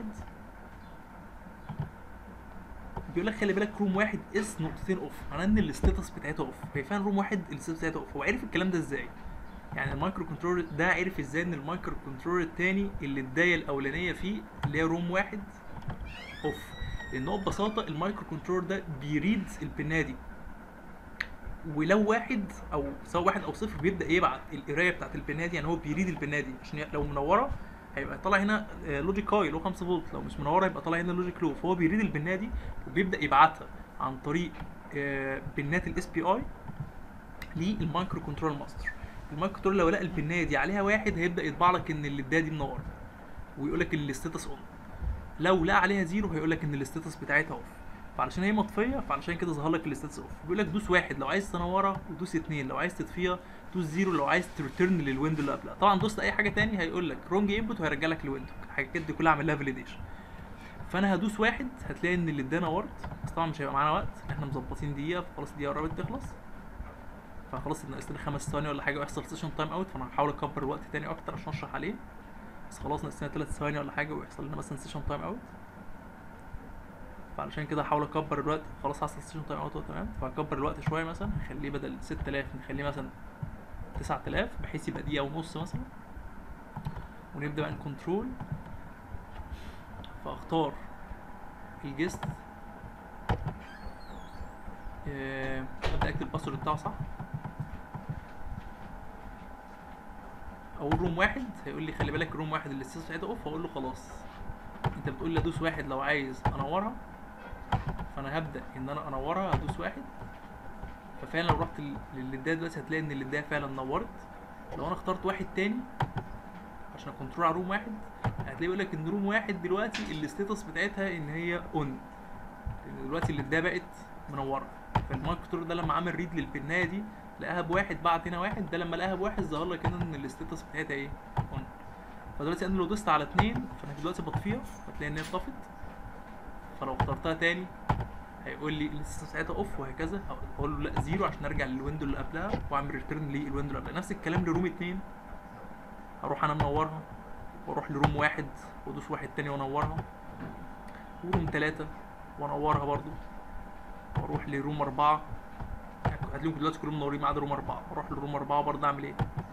بيقول لك خلي بالك روم واحد اس نقطتين اوف معناه ان الستاتس بتاعتها اوف هي فعلا روم واحد الستاتس بتاعتها اوف هو عرف الكلام ده ازاي يعني المايكرو كنترولر ده عرف ازاي ان المايكرو كنترولر التاني اللي الدايه الاولانيه فيه اللي هي روم واحد اوف لان هو ببساطه المايكرو كنترولر ده بيريد البنايه دي ولو واحد او سواء واحد او صفر بيبدا يبعت القرايه بتاعت البنايه دي يعني هو بيريد البنايه دي عشان لو منوره هيبقى طالع هنا لوجيك هاي اللي هو 5 فولت لو مش منوره يبقى طالع هنا لوجيك لو فهو بيريد البنايه دي وبيبدا يبعتها عن طريق آه، بنات الاس بي اي للمايكرو كنترول ماستر المايكرو كنترول لو لقى البنايه دي عليها واحد هيبدا يطبع لك ان الليدايه دي منوره ويقول لك الستاتس اون لو لقى عليها زيرو هيقول لك ان الستاتس بتاعتها اوف فعلشان هي مطفيه فعلشان كده ظهر لك الستاتس اوف بيقول لك دوس واحد لو عايز تنورها ودوس اتنين لو عايز تطفيها دوس زيرو لو عايز تريتيرن للويندو اللي قبلها طبعا دوست اي حاجه تاني هيقول لك رونج انبوت وهيرجع لك الويندو الحاجات دي كلها عامل لها فاليديشن فانا هدوس واحد هتلاقي ان اللي ادانا ورد بس طبعا مش هيبقى معانا وقت احنا مظبطين دقيقه فخلاص الدقيقه قربت تخلص فخلاص ناقص لنا خمس ثواني ولا حاجه ويحصل سيشن تايم اوت فانا هحاول اكبر الوقت تاني اكتر عشان اشرح عليه بس خلاص ناقص لنا ثلاث ثواني ولا حاجه ويحصل لنا مثلا سيشن تايم اوت فعلشان كده هحاول اكبر الوقت خلاص حصل سيشن تايم اوت تمام فهكبر الوقت شويه مثلا نخليه بدل 6000 نخليه مثلا 9000 بحيث يبقى دقيقه ونص مثلا ونبدا بقى نكنترول فاختار الجست آه، ابدا اكتب الباسورد بتاعه صح اقول روم واحد هيقول لي خلي بالك روم واحد اللي السيس بتاعتها اوف هقول له خلاص انت بتقول لي ادوس واحد لو عايز انورها فانا هبدا ان انا انورها هدوس واحد ففعلا لو رحت لل- للليدايه دلوقتي هتلاقي ان الليدايه فعلا نورت لو انا اخترت واحد تاني عشان اكنترول على روم واحد هتلاقي يقول لك ان روم واحد دلوقتي الستاتس بتاعتها ان هي اون لان دلوقتي الليدايه بقت منوره فالمايكرو كنترول ده لما عمل ريد للبنايه دي لقاها بواحد بعت هنا واحد ده لما لقاها بواحد ظهر لك هنا ان الستاتس بتاعتها ايه اون فدلوقتي انا لو دوست على اتنين فانا دلوقتي بطفيها هتلاقي ان هي اتطفت فلو اخترتها تاني هيقول لي الستاتس بتاعتها اوف وهكذا اقول له لا زيرو عشان ارجع للويندو اللي قبلها واعمل ريتيرن للويندو اللي قبلها نفس الكلام لروم اتنين هروح انا منورها واروح لروم واحد وادوس واحد تاني وانورها وروم تلاتة وانورها برضو واروح لروم اربعة هتلاقيهم دلوقتي كلهم منورين ما عدا روم اربعة واروح لروم اربعة برضه اعمل ايه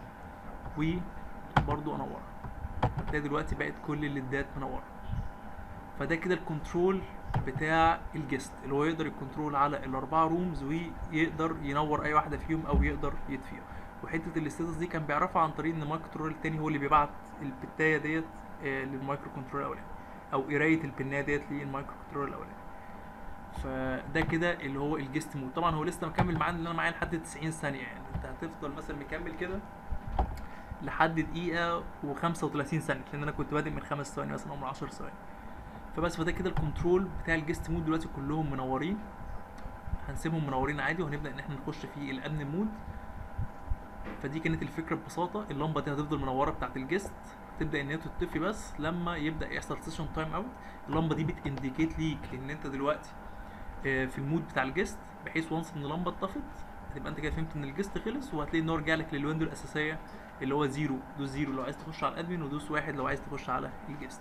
وبرضه انورها هتلاقي دلوقتي بقت كل الليدات منورة فده كده الكنترول بتاع الجست اللي هو يقدر يكنترول على الاربعه رومز ويقدر ينور اي واحده فيهم او يقدر يطفيها وحته الاستاتس دي كان بيعرفها عن طريق ان المايكرو كنترول التاني هو اللي بيبعت البتايه ديت آه، للمايكرو كنترول الاولاني او قرايه البنايه ديت للمايكرو كنترول الاولاني فده كده اللي هو الجست مود طبعا هو لسه مكمل معانا اللي انا معايا لحد 90 ثانيه يعني انت هتفضل مثلا مكمل كده لحد دقيقه و35 ثانيه لان انا كنت بادئ من خمس ثواني مثلا او من 10 ثواني فبس فده كده الكنترول بتاع الجست مود دلوقتي كلهم منورين هنسيبهم منورين عادي وهنبدا ان احنا نخش في الامن مود فدي كانت الفكره ببساطه اللمبه دي هتفضل منوره بتاعت الجست تبدا ان هي تطفي بس لما يبدا يحصل سيشن تايم اوت اللمبه دي بتانديكيت ليك ان انت دلوقتي آه، في المود بتاع الجست بحيث وانس ان اللمبه اتطفت هتبقى انت كده فهمت ان الجست خلص وهتلاقي ان هو رجع لك للويندو الاساسيه اللي هو زيرو دوس زيرو لو عايز تخش على الادمن ودوس واحد لو عايز تخش على الجست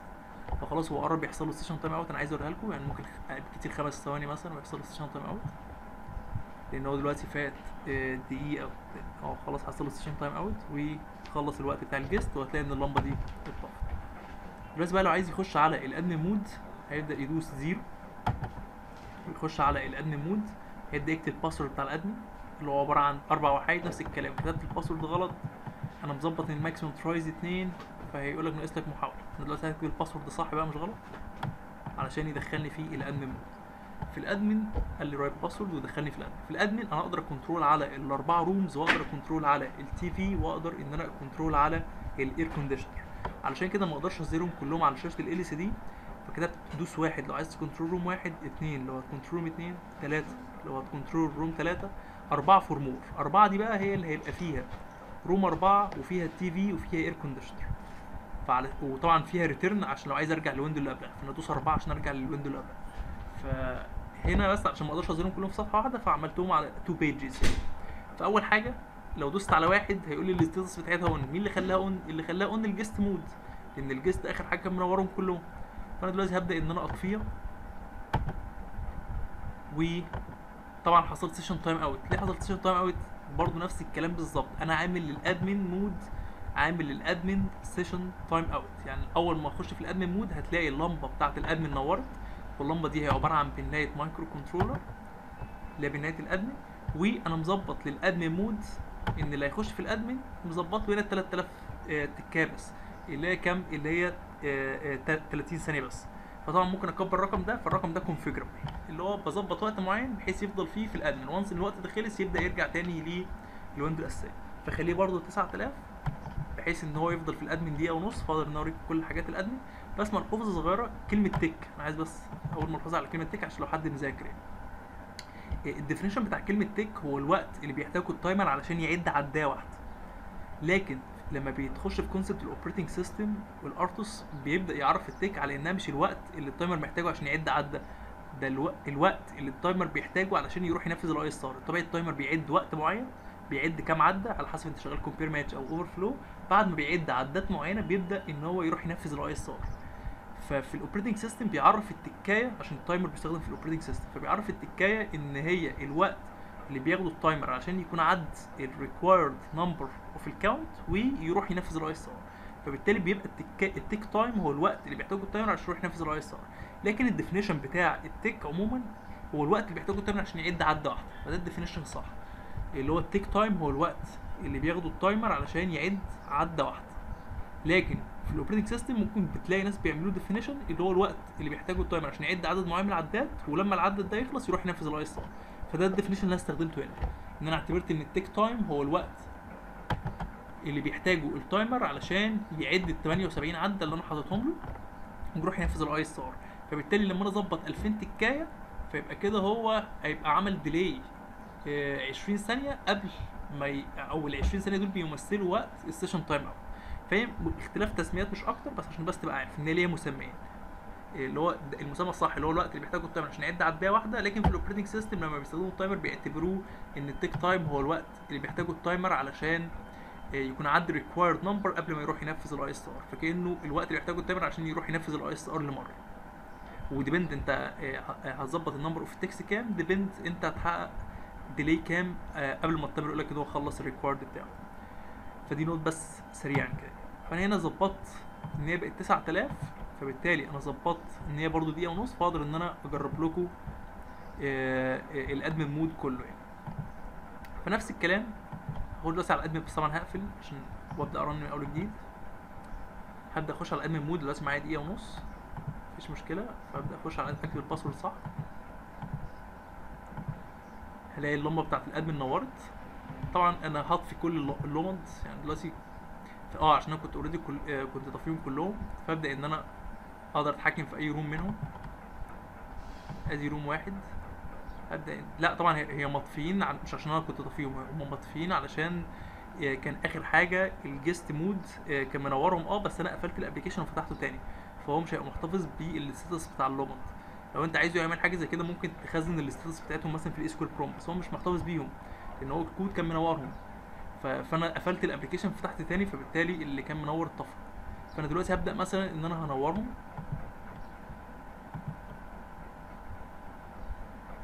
فخلاص هو قرب يحصل له ستيشن تايم اوت انا عايز اوريها لكم يعني ممكن خ- كتير خمس ثواني مثلا ويحصل له ستيشن تايم اوت لان هو دلوقتي فات آه، دقيقه اه خلاص حصل له ستيشن تايم اوت وخلص الوقت بتاع الجست وهتلاقي ان اللمبه دي اتطفت دلوقتي بقى لو عايز يخش على الادمن مود هيبدا يدوس زيرو ويخش على الادمن مود هيبدا يكتب الباسورد بتاع الادمن اللي هو عباره عن اربع وحيد نفس الكلام كتبت الباسورد غلط انا مظبط ان الماكسيموم ترايز اتنين فهيقول لك ناقص لك محاوله انا دلوقتي هكتب الباسورد صح بقى مش غلط علشان يدخلني في الادمن مود في الادمن قال لي رايت باسورد ودخلني في الادمن في الادمن انا اقدر كنترول على الاربعه رومز واقدر كنترول على التي في واقدر ان انا كنترول على الاير كونديشنر علشان كده ما اقدرش اظهرهم كلهم على شاشه ال سي دي فكتبت دوس واحد لو عايز تكنترول روم واحد اتنين لو هتكنترول روم اتنين تلاته لو هتكنترول روم تلاته اربعه فور مور اربعه دي بقى هي اللي هيبقى فيها روم اربعه وفيها تي في وفيها اير كونديشنر فعلى وطبعا فيها ريتيرن عشان لو عايز ارجع للويندو اللي قبلها فانا ادوس اربعه عشان ارجع للويندو اللي قبلها فهنا بس عشان ما اقدرش اظهرهم كلهم في صفحه واحده فعملتهم على تو بيجز فاول حاجه لو دوست على واحد هيقول لي الستاتس بتاعتها اون مين اللي خلاها اون اللي خلاها اون الجست مود لان الجست اخر حاجه كان منورهم كلهم فانا دلوقتي هبدا ان انا اطفيها وطبعا حصل سيشن تايم اوت ليه حصل سيشن تايم اوت برضه نفس الكلام بالظبط انا عامل للادمن مود عامل للادمن سيشن تايم اوت يعني اول ما اخش في الادمن مود هتلاقي اللمبه بتاعه الادمن نورت واللمبه دي هي عباره عن بنايه مايكرو كنترولر اللي هي بنايه الادمن وانا مظبط للادمن مود ان اللي هيخش في الادمن مظبط له هنا 3000 آه، تكاه بس اللي هي كام اللي هي آه، آه، 30 ثانيه بس فطبعا ممكن اكبر الرقم ده فالرقم ده كونفيجربل اللي هو بظبط وقت معين بحيث يفضل فيه في الادمن وانس ان الوقت ده خلص يبدا يرجع تاني للويندو الاساسيه فخليه برضه 9000 بحيث ان هو يفضل في الادمن دقيقه ونص فاقدر ان أنا اوريك كل حاجات الادمن بس ملحوظه صغيره كلمه تك انا عايز بس اول ملحوظه على كلمه تك عشان لو حد مذاكر يعني الديفينيشن بتاع كلمه تك هو الوقت اللي بيحتاجه التايمر علشان يعد عدايه واحده لكن لما بيتخش في كونسبت الاوبريتنج سيستم والارتوس بيبدا يعرف التك على انها مش الوقت اللي التايمر محتاجه عشان يعد عده ده الو... الوقت اللي التايمر بيحتاجه علشان يروح ينفذ الاي اس ار طبيعي التايمر بيعد وقت معين بيعد كام عده على حسب انت شغال كومبير ماتش او اوفر فلو بعد ما بيعد عدات معينه بيبدا ان هو يروح ينفذ الاي اس ار ففي الاوبريتنج سيستم بيعرف التكايه عشان التايمر بيستخدم في الاوبريتنج سيستم فبيعرف التكايه ان هي الوقت اللي بياخده التايمر عشان يكون عد الريكوايرد نمبر اوف الكاونت ويروح ينفذ الاي اس ار فبالتالي بيبقى التك التك تايم هو الوقت اللي بيحتاجه التايمر عشان يروح ينفذ الاي اس ار لكن الديفينيشن بتاع التك عموما هو الوقت اللي بيحتاجه التايمر عشان يعد عده واحده فده الديفينيشن صح اللي هو التيك تايم هو الوقت اللي بياخده التايمر علشان يعد عده واحده لكن في الاوبريتنج سيستم ممكن بتلاقي ناس بيعملوا ديفينيشن اللي هو الوقت اللي بيحتاجه التايمر عشان يعد عدد معين من العدات ولما العدد ده يخلص يروح ينفذ الاي اس ار فده الديفينيشن اللي انا استخدمته هنا ان انا اعتبرت ان التيك تايم هو الوقت اللي بيحتاجه التايمر علشان يعد ال 78 عده اللي انا حاططهم له ويروح ينفذ الاي اس ار فبالتالي لما انا اظبط 2000 تكايه فيبقى كده هو هيبقى عمل ديلي 20 ثانيه قبل ما ي... او ال 20 ثانيه دول بيمثلوا وقت السيشن تايم اوت فاهم اختلاف تسميات مش اكتر بس عشان بس تبقى عارف ان هي ليها مسميين اللي هو د- المسمى الصح اللي هو الوقت اللي بيحتاجه التايمر عشان يعد عدايه واحده لكن في الاوبريتنج سيستم لما بيستخدموا التايمر بيعتبروه ان التيك تايم هو الوقت اللي بيحتاجه التايمر علشان آه، يكون عدى ريكوايرد نمبر قبل ما يروح ينفذ الاي اس ار فكانه الوقت اللي بيحتاجه التايمر عشان يروح ينفذ الاي اس ار لمره وديبند انت آه، ه- آه، هتظبط النمبر اوف تكس كام ديبند انت هتحقق ديلي كام آه، قبل ما التايمر يقول لك ان هو خلص الريكوايرد بتاعه فدي نوت بس سريعا كده فانا هنا ظبطت ان هي بقت 9000 فبالتالي انا ظبطت ان هي برضو دقيقه ونص فاقدر ان انا اجرب لكم آه، آه، الادمن مود كله يعني فنفس الكلام هقول دلوقتي على الادمن بس طبعا هقفل عشان وابدا ارن من اول وجديد هبدا اخش على الادمن مود دلوقتي معايا دقيقه ونص مفيش مشكله فابدا اخش على اكتب الباسورد صح هلاقي اللمبه بتاعت الادمن نورت طبعا انا هطفي كل الل- اللمض يعني دلوقتي اه عشان انا كنت اوريدي كل... آه كنت طافيهم كلهم فابدا ان انا اقدر اتحكم في اي روم منهم ادي روم واحد ابدا لا طبعا هي هي مطفيين عن- مش عشان انا كنت طافيهم هم مطفيين علشان آه، كان اخر حاجه الجست مود آه، كان منورهم اه بس انا قفلت الابلكيشن وفتحته تاني فهو مش هيبقى محتفظ بالستاتس بتاع اللومد لو انت عايزه يعمل حاجه زي كده ممكن تخزن الستاتس بتاعتهم مثلا في الاي سكوير بروم بس هو مش محتفظ بيهم لان هو الكود كان منورهم ف- فانا قفلت الابلكيشن فتحت تاني فبالتالي اللي كان منور اتطفى فانا دلوقتي هبدا مثلا ان انا هنورهم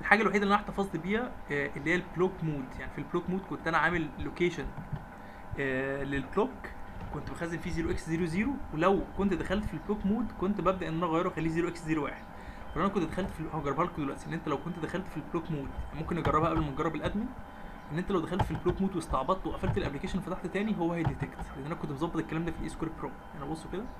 الحاجه الوحيده اللي انا احتفظت بيها آه، اللي هي البلوك مود يعني في البلوك مود كنت انا عامل لوكيشن للبلوك كنت بخزن فيه 0 اكس 0 0 ولو كنت دخلت في البلوك مود كنت ببدا ان انا اغيره اخليه 0 اكس 0 1 فلو انا كنت دخلت في هجربها لكم دلوقتي ان انت لو كنت دخلت في البلوك مود ممكن نجربها قبل ما نجرب الادمن ان انت لو دخلت في البلوك مود واستعبطت وقفلت الابلكيشن وفتحت تاني هو هيديتكت لان انا كنت مظبط الكلام ده في الاي سكوير برو يعني بصوا كده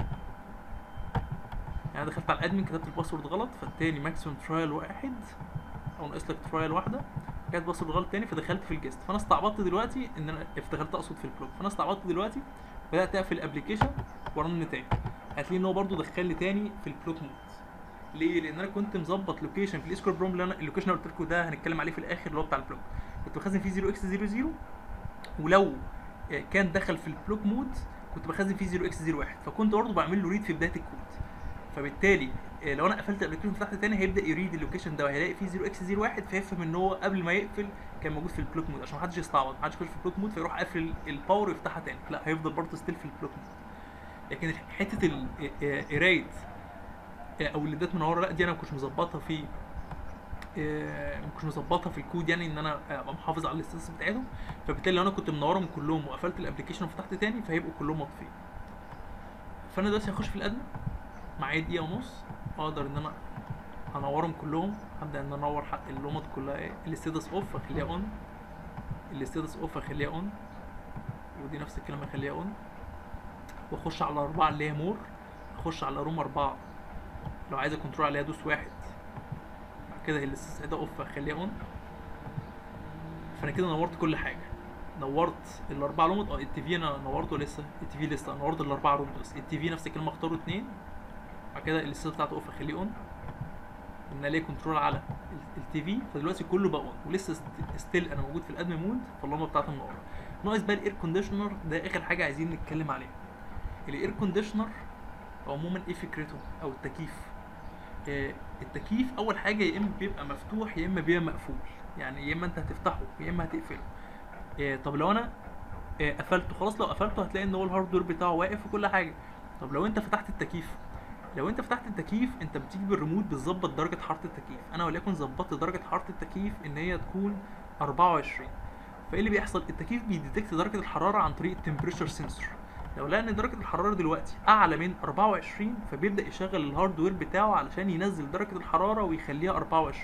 يعني انا دخلت على الادمن كتبت الباسورد غلط فالتاني ماكسيمم ترايل واحد او ناقص لك ترايل واحده كانت باسورد غلط تاني فدخلت في الجست فانا استعبطت دلوقتي ان انا دخلت اقصد في البلوك فانا استعبطت دلوقتي بدات اقفل الابلكيشن ورن تاني هتلاقي ان هو برده دخلني تاني في البلوك مود ليه؟ لان انا كنت مظبط لوكيشن في الايسكور بروم اللي انا اللوكيشن اللي قلت لكم ده هنتكلم عليه في الاخر اللي هو بتاع البلوك كنت بخزن فيه 0 اكس 0 0 ولو آه، كان دخل في البلوك مود كنت بخزن فيه 0 اكس 0 1 فكنت برضه بعمل له ريد في بدايه الكود فبالتالي آه، لو انا قفلت الابلكيشن فتحت تاني هيبدا يريد اللوكيشن ده وهيلاقي فيه 0 اكس 0 1 فيفهم ان هو قبل ما يقفل كان موجود في البلوك مود عشان محدش يستعبط محدش يخش في البلوك مود فيروح قافل الباور ويفتحها تاني لا هيفضل برضه ستيل في البلوك مود لكن حته ال- آه، آه، قرايه آه، او الليدات من ورا لا دي انا ما كنتش مظبطها في آه، ما كنتش مظبطها في الكود يعني ان انا ابقى محافظ على الاستاتس بتاعتهم فبالتالي لو انا كنت منورهم كلهم وقفلت الابلكيشن وفتحت تاني فهيبقوا كلهم مطفيين فانا دلوقتي هخش في الادمن معايا دقيقه ونص اقدر ان انا انورهم كلهم هبدا ان أنا انور حق اللومات كلها ايه الاستاتس اوف اخليها اون الاستاتس اوف اخليها اون ودي نفس الكلام اخليها اون واخش على اربعه اللي هي مور اخش على روم اربعه لو عايز كنترول عليها دوس واحد بعد كده الاستاتس ده اوف اخليها اون فانا كده نورت كل حاجه نورت الاربعه رومات اه التي في انا نورته لسه التي في لسه نورت الاربعه رومات بس التي في نفس الكلام اختاره اتنين بعد كده الاستاتس بتاعته اوف اخليه اون ان ليه كنترول على التي في فدلوقتي كله بقى اون ولسه ستيل انا موجود في الادمن مود فاللمبه بتاعتي منوره ناقص بقى الاير كونديشنر ده اخر حاجه عايزين نتكلم عليها الاير كونديشنر عموما ايه فكرته او التكييف آه، التكييف اول حاجه يا اما بيبقى مفتوح يا اما بيبقى مقفول يعني يا اما انت هتفتحه يا اما هتقفله آه، طب لو انا آه، قفلته خلاص لو قفلته هتلاقي ان هو الهاردوير بتاعه واقف وكل حاجه طب لو انت فتحت التكييف لو انت فتحت التكييف انت بتيجي بالريموت بتظبط درجه حراره التكييف انا وليكن ظبطت درجه حراره التكييف ان هي تكون 24 فايه اللي بيحصل التكييف بيديتكت درجه الحراره عن طريق التمبريتشر سنسور لو لقى ان درجه الحراره دلوقتي اعلى من 24 فبيبدا يشغل الهاردوير بتاعه علشان ينزل درجه الحراره ويخليها 24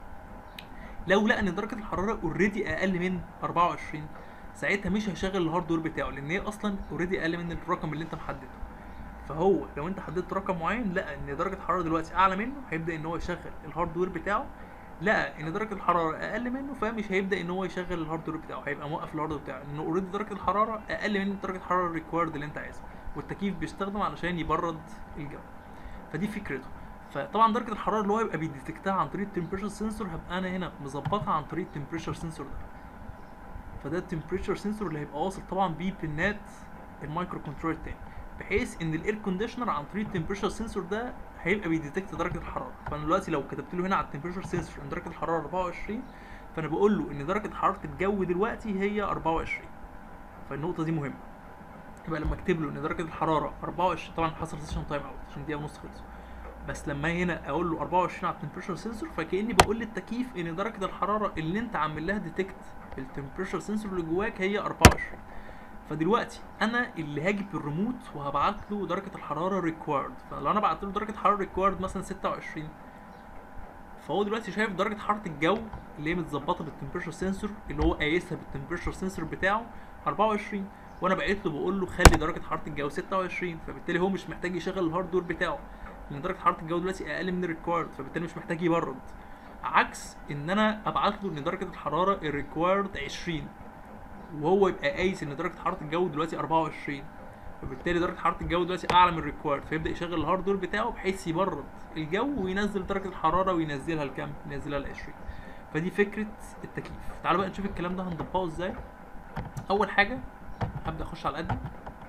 لو لقى ان درجه الحراره اوريدي اقل من 24 ساعتها مش هيشغل الهاردوير بتاعه لان هي اصلا اوريدي اقل من الرقم اللي انت محدده فهو لو انت حددت رقم معين لقى ان درجه الحراره دلوقتي اعلى منه هيبدا ان هو يشغل الهاردوير بتاعه لقى ان درجه الحراره اقل منه فمش هيبدا ان هو يشغل الهاردوير بتاعه هيبقى موقف الهاردوير بتاعه لانه اوريدي درجه الحراره اقل من درجه الحراره الريكوايرد اللي انت عايزها والتكييف بيستخدم علشان يبرد الجو فدي فكرته فطبعا درجه الحراره اللي هو يبقى بيديتكتها عن طريق التمبريتشر سنسور هبقى انا هنا مظبطها عن طريق التمبريتشر سنسور ده فده التمبريتشر سنسور اللي هيبقى واصل طبعا بيه بنات المايكرو كنترول التاني بحيث ان الاير كونديشنر عن طريق التمبريتشر سنسور ده هيبقى بيديتكت درجه الحراره فانا دلوقتي لو كتبت له هنا على التمبريتشر سنسور ان درجه الحراره 24 فانا بقول له ان درجه حراره الجو دلوقتي هي 24 فالنقطه دي مهمه يبقى لما اكتب له ان درجه الحراره 24 طبعا حصل سيشن تايم اوت عشان دقيقه ونص خلصوا بس لما هنا اقول له 24 على التمبريتشر سنسور فكاني بقول للتكييف ان درجه الحراره اللي انت عامل لها ديتكت بالتمبريتشر سنسور اللي جواك هي 24 فدلوقتي انا اللي هاجي بالريموت وهبعت له درجه الحراره ريكوايرد فلو انا بعت له درجه حراره ريكوايرد مثلا 26 فهو دلوقتي شايف درجه حراره الجو اللي هي متظبطه بالتمبريتشر سنسور اللي هو قايسها بالتمبريتشر سنسور بتاعه 24 وانا بعت له بقول له خلي درجه حراره الجو 26 فبالتالي هو مش محتاج يشغل الهاردوير بتاعه لان درجه حراره الجو دلوقتي اقل من الريكوايرد فبالتالي مش محتاج يبرد عكس ان انا ابعت له ان درجه الحراره الريكوايرد 20 وهو يبقى قايس ان درجه حراره الجو دلوقتي 24 فبالتالي درجه حراره الجو دلوقتي اعلى من الريكوايرد فيبدا يشغل الهاردوير بتاعه بحيث يبرد الجو وينزل درجه الحراره وينزلها لكام ينزلها ل 20 فدي فكره التكييف تعالوا بقى نشوف الكلام ده هنطبقه ازاي اول حاجه هبدا اخش على الادمن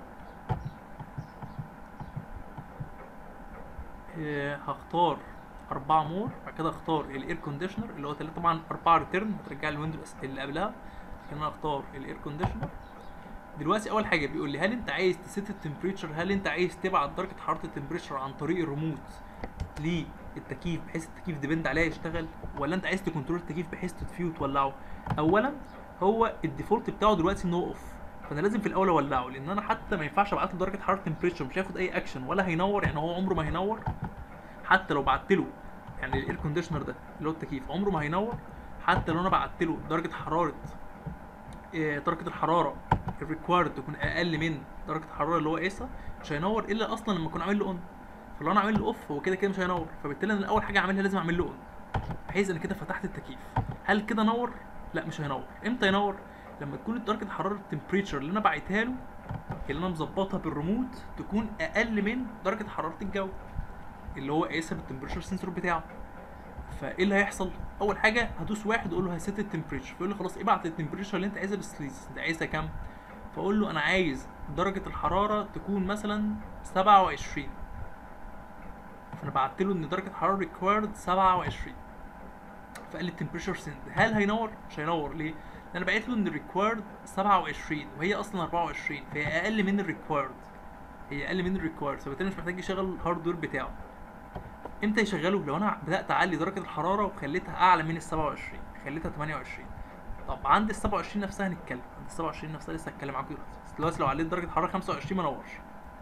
آه، هختار أربعة مور بعد كده اختار الاير كونديشنر اللي هو تلاتة طبعا أربعة ريتيرن هترجع لي الويندوز اللي قبلها لكن انا اختار الاير كونديشنر دلوقتي اول حاجه بيقول لي هل انت عايز تسيت التمبريتشر هل انت عايز تبعت درجه حراره التمبريتشر عن طريق الريموت التكييف بحيث التكييف ديبند عليها يشتغل ولا انت عايز تكنترول التكييف بحيث تطفيه وتولعه اولا هو الديفولت بتاعه دلوقتي ان هو اوف فانا لازم في الاول اولعه لان انا حتى ما ينفعش ابعت له درجه حراره تمبريتشر مش هياخد اي اكشن ولا هينور يعني هو عمره ما هينور حتى لو بعت له يعني الاير كونديشنر ده اللي هو التكييف عمره ما هينور حتى لو انا بعت له درجه حراره إيه، درجه الحراره الريكوايرد تكون اقل من درجه الحراره اللي هو قايسها مش هينور الا اصلا لما اكون عامل له اون فلو انا عامل له اوف هو كده كده مش هينور فبالتالي انا اول حاجه اعملها لازم اعمل له اون بحيث انا كده فتحت التكييف هل كده نور لا مش هينور امتى ينور لما تكون درجه حراره التمبريتشر اللي انا باعتها له اللي انا مظبطها بالريموت تكون اقل من درجه حراره الجو اللي هو قايسها بالتمبريتشر سنسور بتاعه فايه اللي هيحصل اول حاجه هدوس واحد اقول له هسيت التمبريتشر فيقول لي خلاص ابعت التمبريتشر اللي انت عايزها بالسليز انت عايزها كام فاقول له انا عايز درجه الحراره تكون مثلا 27 فانا بعت له ان درجه الحراره ريكوايرد 27 فقال لي التمبريتشر سند هل هينور مش هينور ليه لان انا بعت له ان الريكوايرد 27 وهي اصلا 24 فهي اقل من الريكوايرد هي اقل من الريكوايرد فبالتالي مش محتاج يشغل الهاردوير بتاعه امتى يشغله لو انا بدات اعلي درجه الحراره وخليتها اعلى من ال 27 خليتها 28 طب عند ال 27 نفسها هنتكلم عند ال 27 نفسها لسه هتكلم معاكم دلوقتي بس دلوقتي لو عليت درجه الحراره 25 ما نورش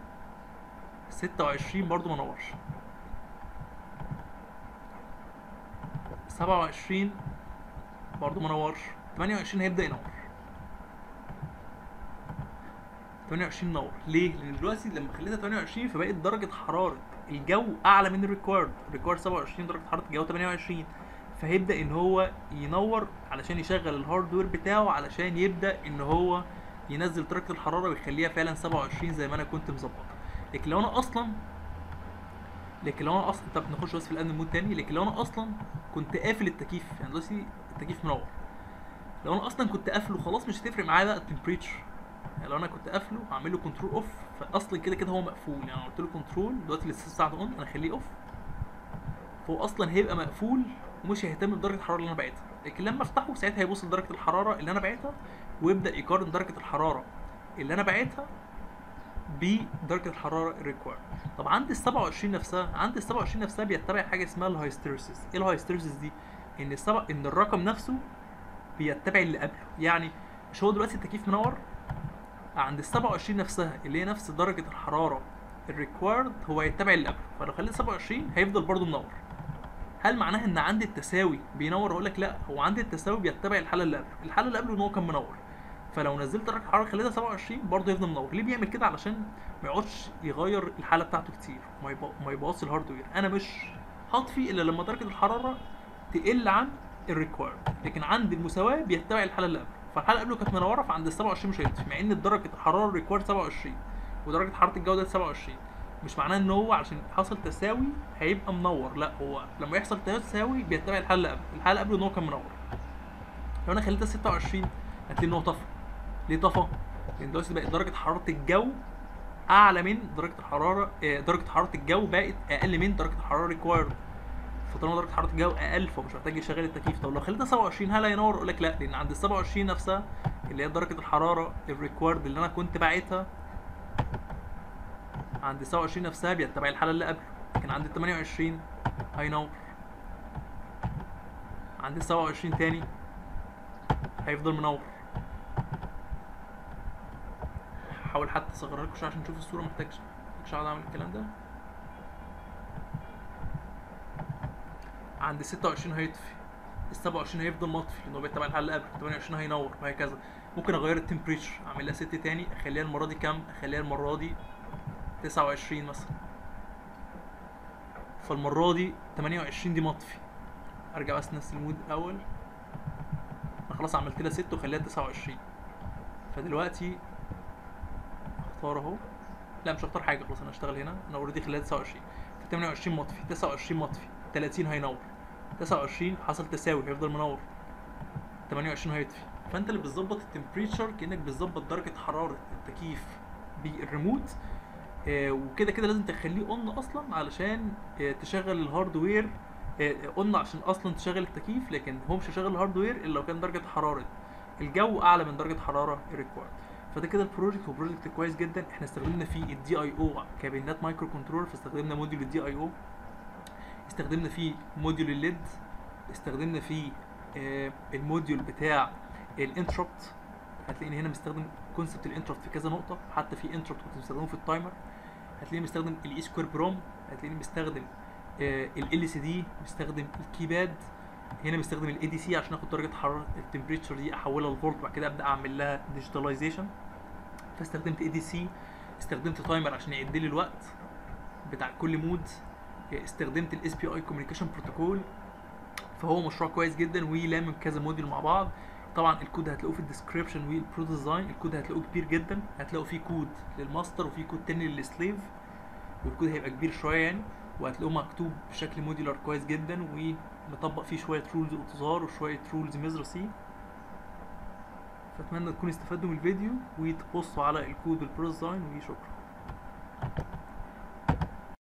26 برضو ما نورش 27 برضو ما نورش 28 هيبدا ينور 28 نور ليه؟ لان دلوقتي لما خليتها 28 فبقت درجه حراره الجو اعلى من الريكوارد الريكوارد 27 درجه حراره الجو 28 فهيبدا ان هو ينور علشان يشغل الهاردوير بتاعه علشان يبدا ان هو ينزل درجه الحراره ويخليها فعلا 27 زي ما انا كنت مظبطها لكن لو انا اصلا لكن لو انا اصلا طب نخش بس في الان مود تاني لكن لو انا اصلا كنت قافل التكييف يعني دلوقتي التكييف منور لو انا اصلا كنت قافله خلاص مش هتفرق معايا بقى التمبريتشر يعني لو انا كنت قافله هعمل له كنترول اوف فاصلا كده كده هو مقفول يعني أنا قلت له كنترول دلوقتي السيستم بتاعته اون انا اخليه اوف فهو اصلا هيبقى مقفول ومش هيهتم بدرجه الحراره اللي انا باعتها لكن لما افتحه ساعتها هيبص لدرجه الحراره اللي انا باعتها ويبدا يقارن درجه الحراره اللي انا باعتها بدرجه الحراره الريكوايرد طب عند ال 27 نفسها عند ال 27 نفسها بيتبع حاجه اسمها الهايستيرسيس ايه الهايستيرسيس دي ان السبع ان الرقم نفسه بيتبع اللي قبله يعني مش هو دلوقتي التكييف منور عند ال 27 نفسها اللي هي نفس درجه الحراره الريكوايرد هو هيتبع اللي قبله فلو خليت 27 هيفضل برضه منور هل معناها ان عند التساوي بينور اقول لك لا هو عند التساوي بيتبع الحاله اللي قبله الحاله اللي قبله ان هو كان منور فلو نزلت درجه الحراره خليتها 27 برضه يفضل منور ليه بيعمل كده علشان ما يقعدش يغير الحاله بتاعته كتير وما يبو- ما يبوظش الهاردوير انا مش هطفي الا لما درجه الحراره تقل عن الريكوايرد لكن عند المساواه بيتبع الحاله اللي قبله فالحاله اللي قبله كانت منوره فعند ال 27 مش هيطفي مع ان درجه الحراره الريكوايرد 27 ودرجه حراره الجو ده 27 مش معناه ان هو عشان حصل تساوي هيبقى منور لا هو لما يحصل تساوي بيتبع الحاله اللي قبله الحاله اللي قبله ان هو كان منور لو انا خليتها 26 هتلاقي ان هو طفى ليه طفى؟ لان دلوقتي بقت درجه حراره الجو اعلى من درجه الحراره آه، درجه حراره الجو بقت اقل من درجه الحراره ريكوايرد فطالما درجه حراره الجو اقل فمش محتاج يشغل التكييف طب لو خليتها 27 هل هينور اقول لك لا لان عند ال 27 نفسها اللي هي درجه الحراره الريكوايرد اللي انا كنت باعتها عند ال 27 نفسها بيتبع الحاله اللي قبله لكن عند ال 28 هينور عند ال 27 تاني هيفضل منور هحاول حتى اصغرها لكم شويه عشان نشوف الصوره محتاجش محتاجش اقعد اعمل الكلام ده عند 26 هيطفي ال 27 هيفضل مطفي لان هو بيتبع الحل اللي قبل 28 هينور وهكذا ممكن اغير التمبريتشر اعمل لها ست تاني اخليها المره دي كام اخليها المره دي 29 مثلا فالمره دي 28 دي مطفي ارجع بس نفس المود الاول انا خلاص عملت لها ست وخليها 29 فدلوقتي اختار اهو لا مش هختار حاجه خلاص انا هشتغل هنا انا اوريدي خليها 29 في 28 مطفي 29 مطفي 30 هينور 29 حصل تساوي هيفضل منور 28 هيطفي فانت اللي بتظبط التمبريتشر كانك بتظبط درجه حراره التكييف بالريموت آه وكده كده لازم تخليه اون اصلا علشان آه تشغل الهاردوير اون عشان اصلا تشغل التكييف لكن هو مش هيشغل الهاردوير الا لو كان درجه حراره الجو اعلى من درجه حراره الريكوايرد فده كده البروجكت هو بروجكت كويس جدا احنا استخدمنا فيه الدي اي او كابينات مايكرو كنترول فاستخدمنا موديول الدي اي او استخدمنا فيه موديول الليد استخدمنا فيه آه، الموديول بتاع الانتربت هتلاقيني هنا مستخدم كونسبت الانتربت في كذا نقطه حتى في انتربت كنت مستخدمه في التايمر هتلاقيني مستخدم الاي سكوير بروم هتلاقيني مستخدم ال سي دي مستخدم الكيباد هنا مستخدم الاي دي سي عشان اخد درجه حراره التمبريتشر دي احولها لفولت وبعد كده ابدا اعمل لها ديجيتاليزيشن فاستخدمت اي دي سي استخدمت تايمر عشان يعد لي الوقت بتاع كل مود استخدمت الاس بي اي كوميونيكيشن بروتوكول فهو مشروع كويس جدا ولامم كذا موديل مع بعض طبعا الكود هتلاقوه في الديسكريبشن والبرو ديزاين الكود هتلاقوه كبير جدا هتلاقوا فيه كود للماستر وفيه كود تاني للسليف والكود هيبقى كبير شويه يعني وهتلاقوه مكتوب بشكل موديولار كويس جدا ومطبق فيه شويه رولز اوتوزار وشويه رولز مزرا سي فاتمنى تكونوا استفدتوا من الفيديو وتبصوا على الكود والبرو ديزاين وشكرا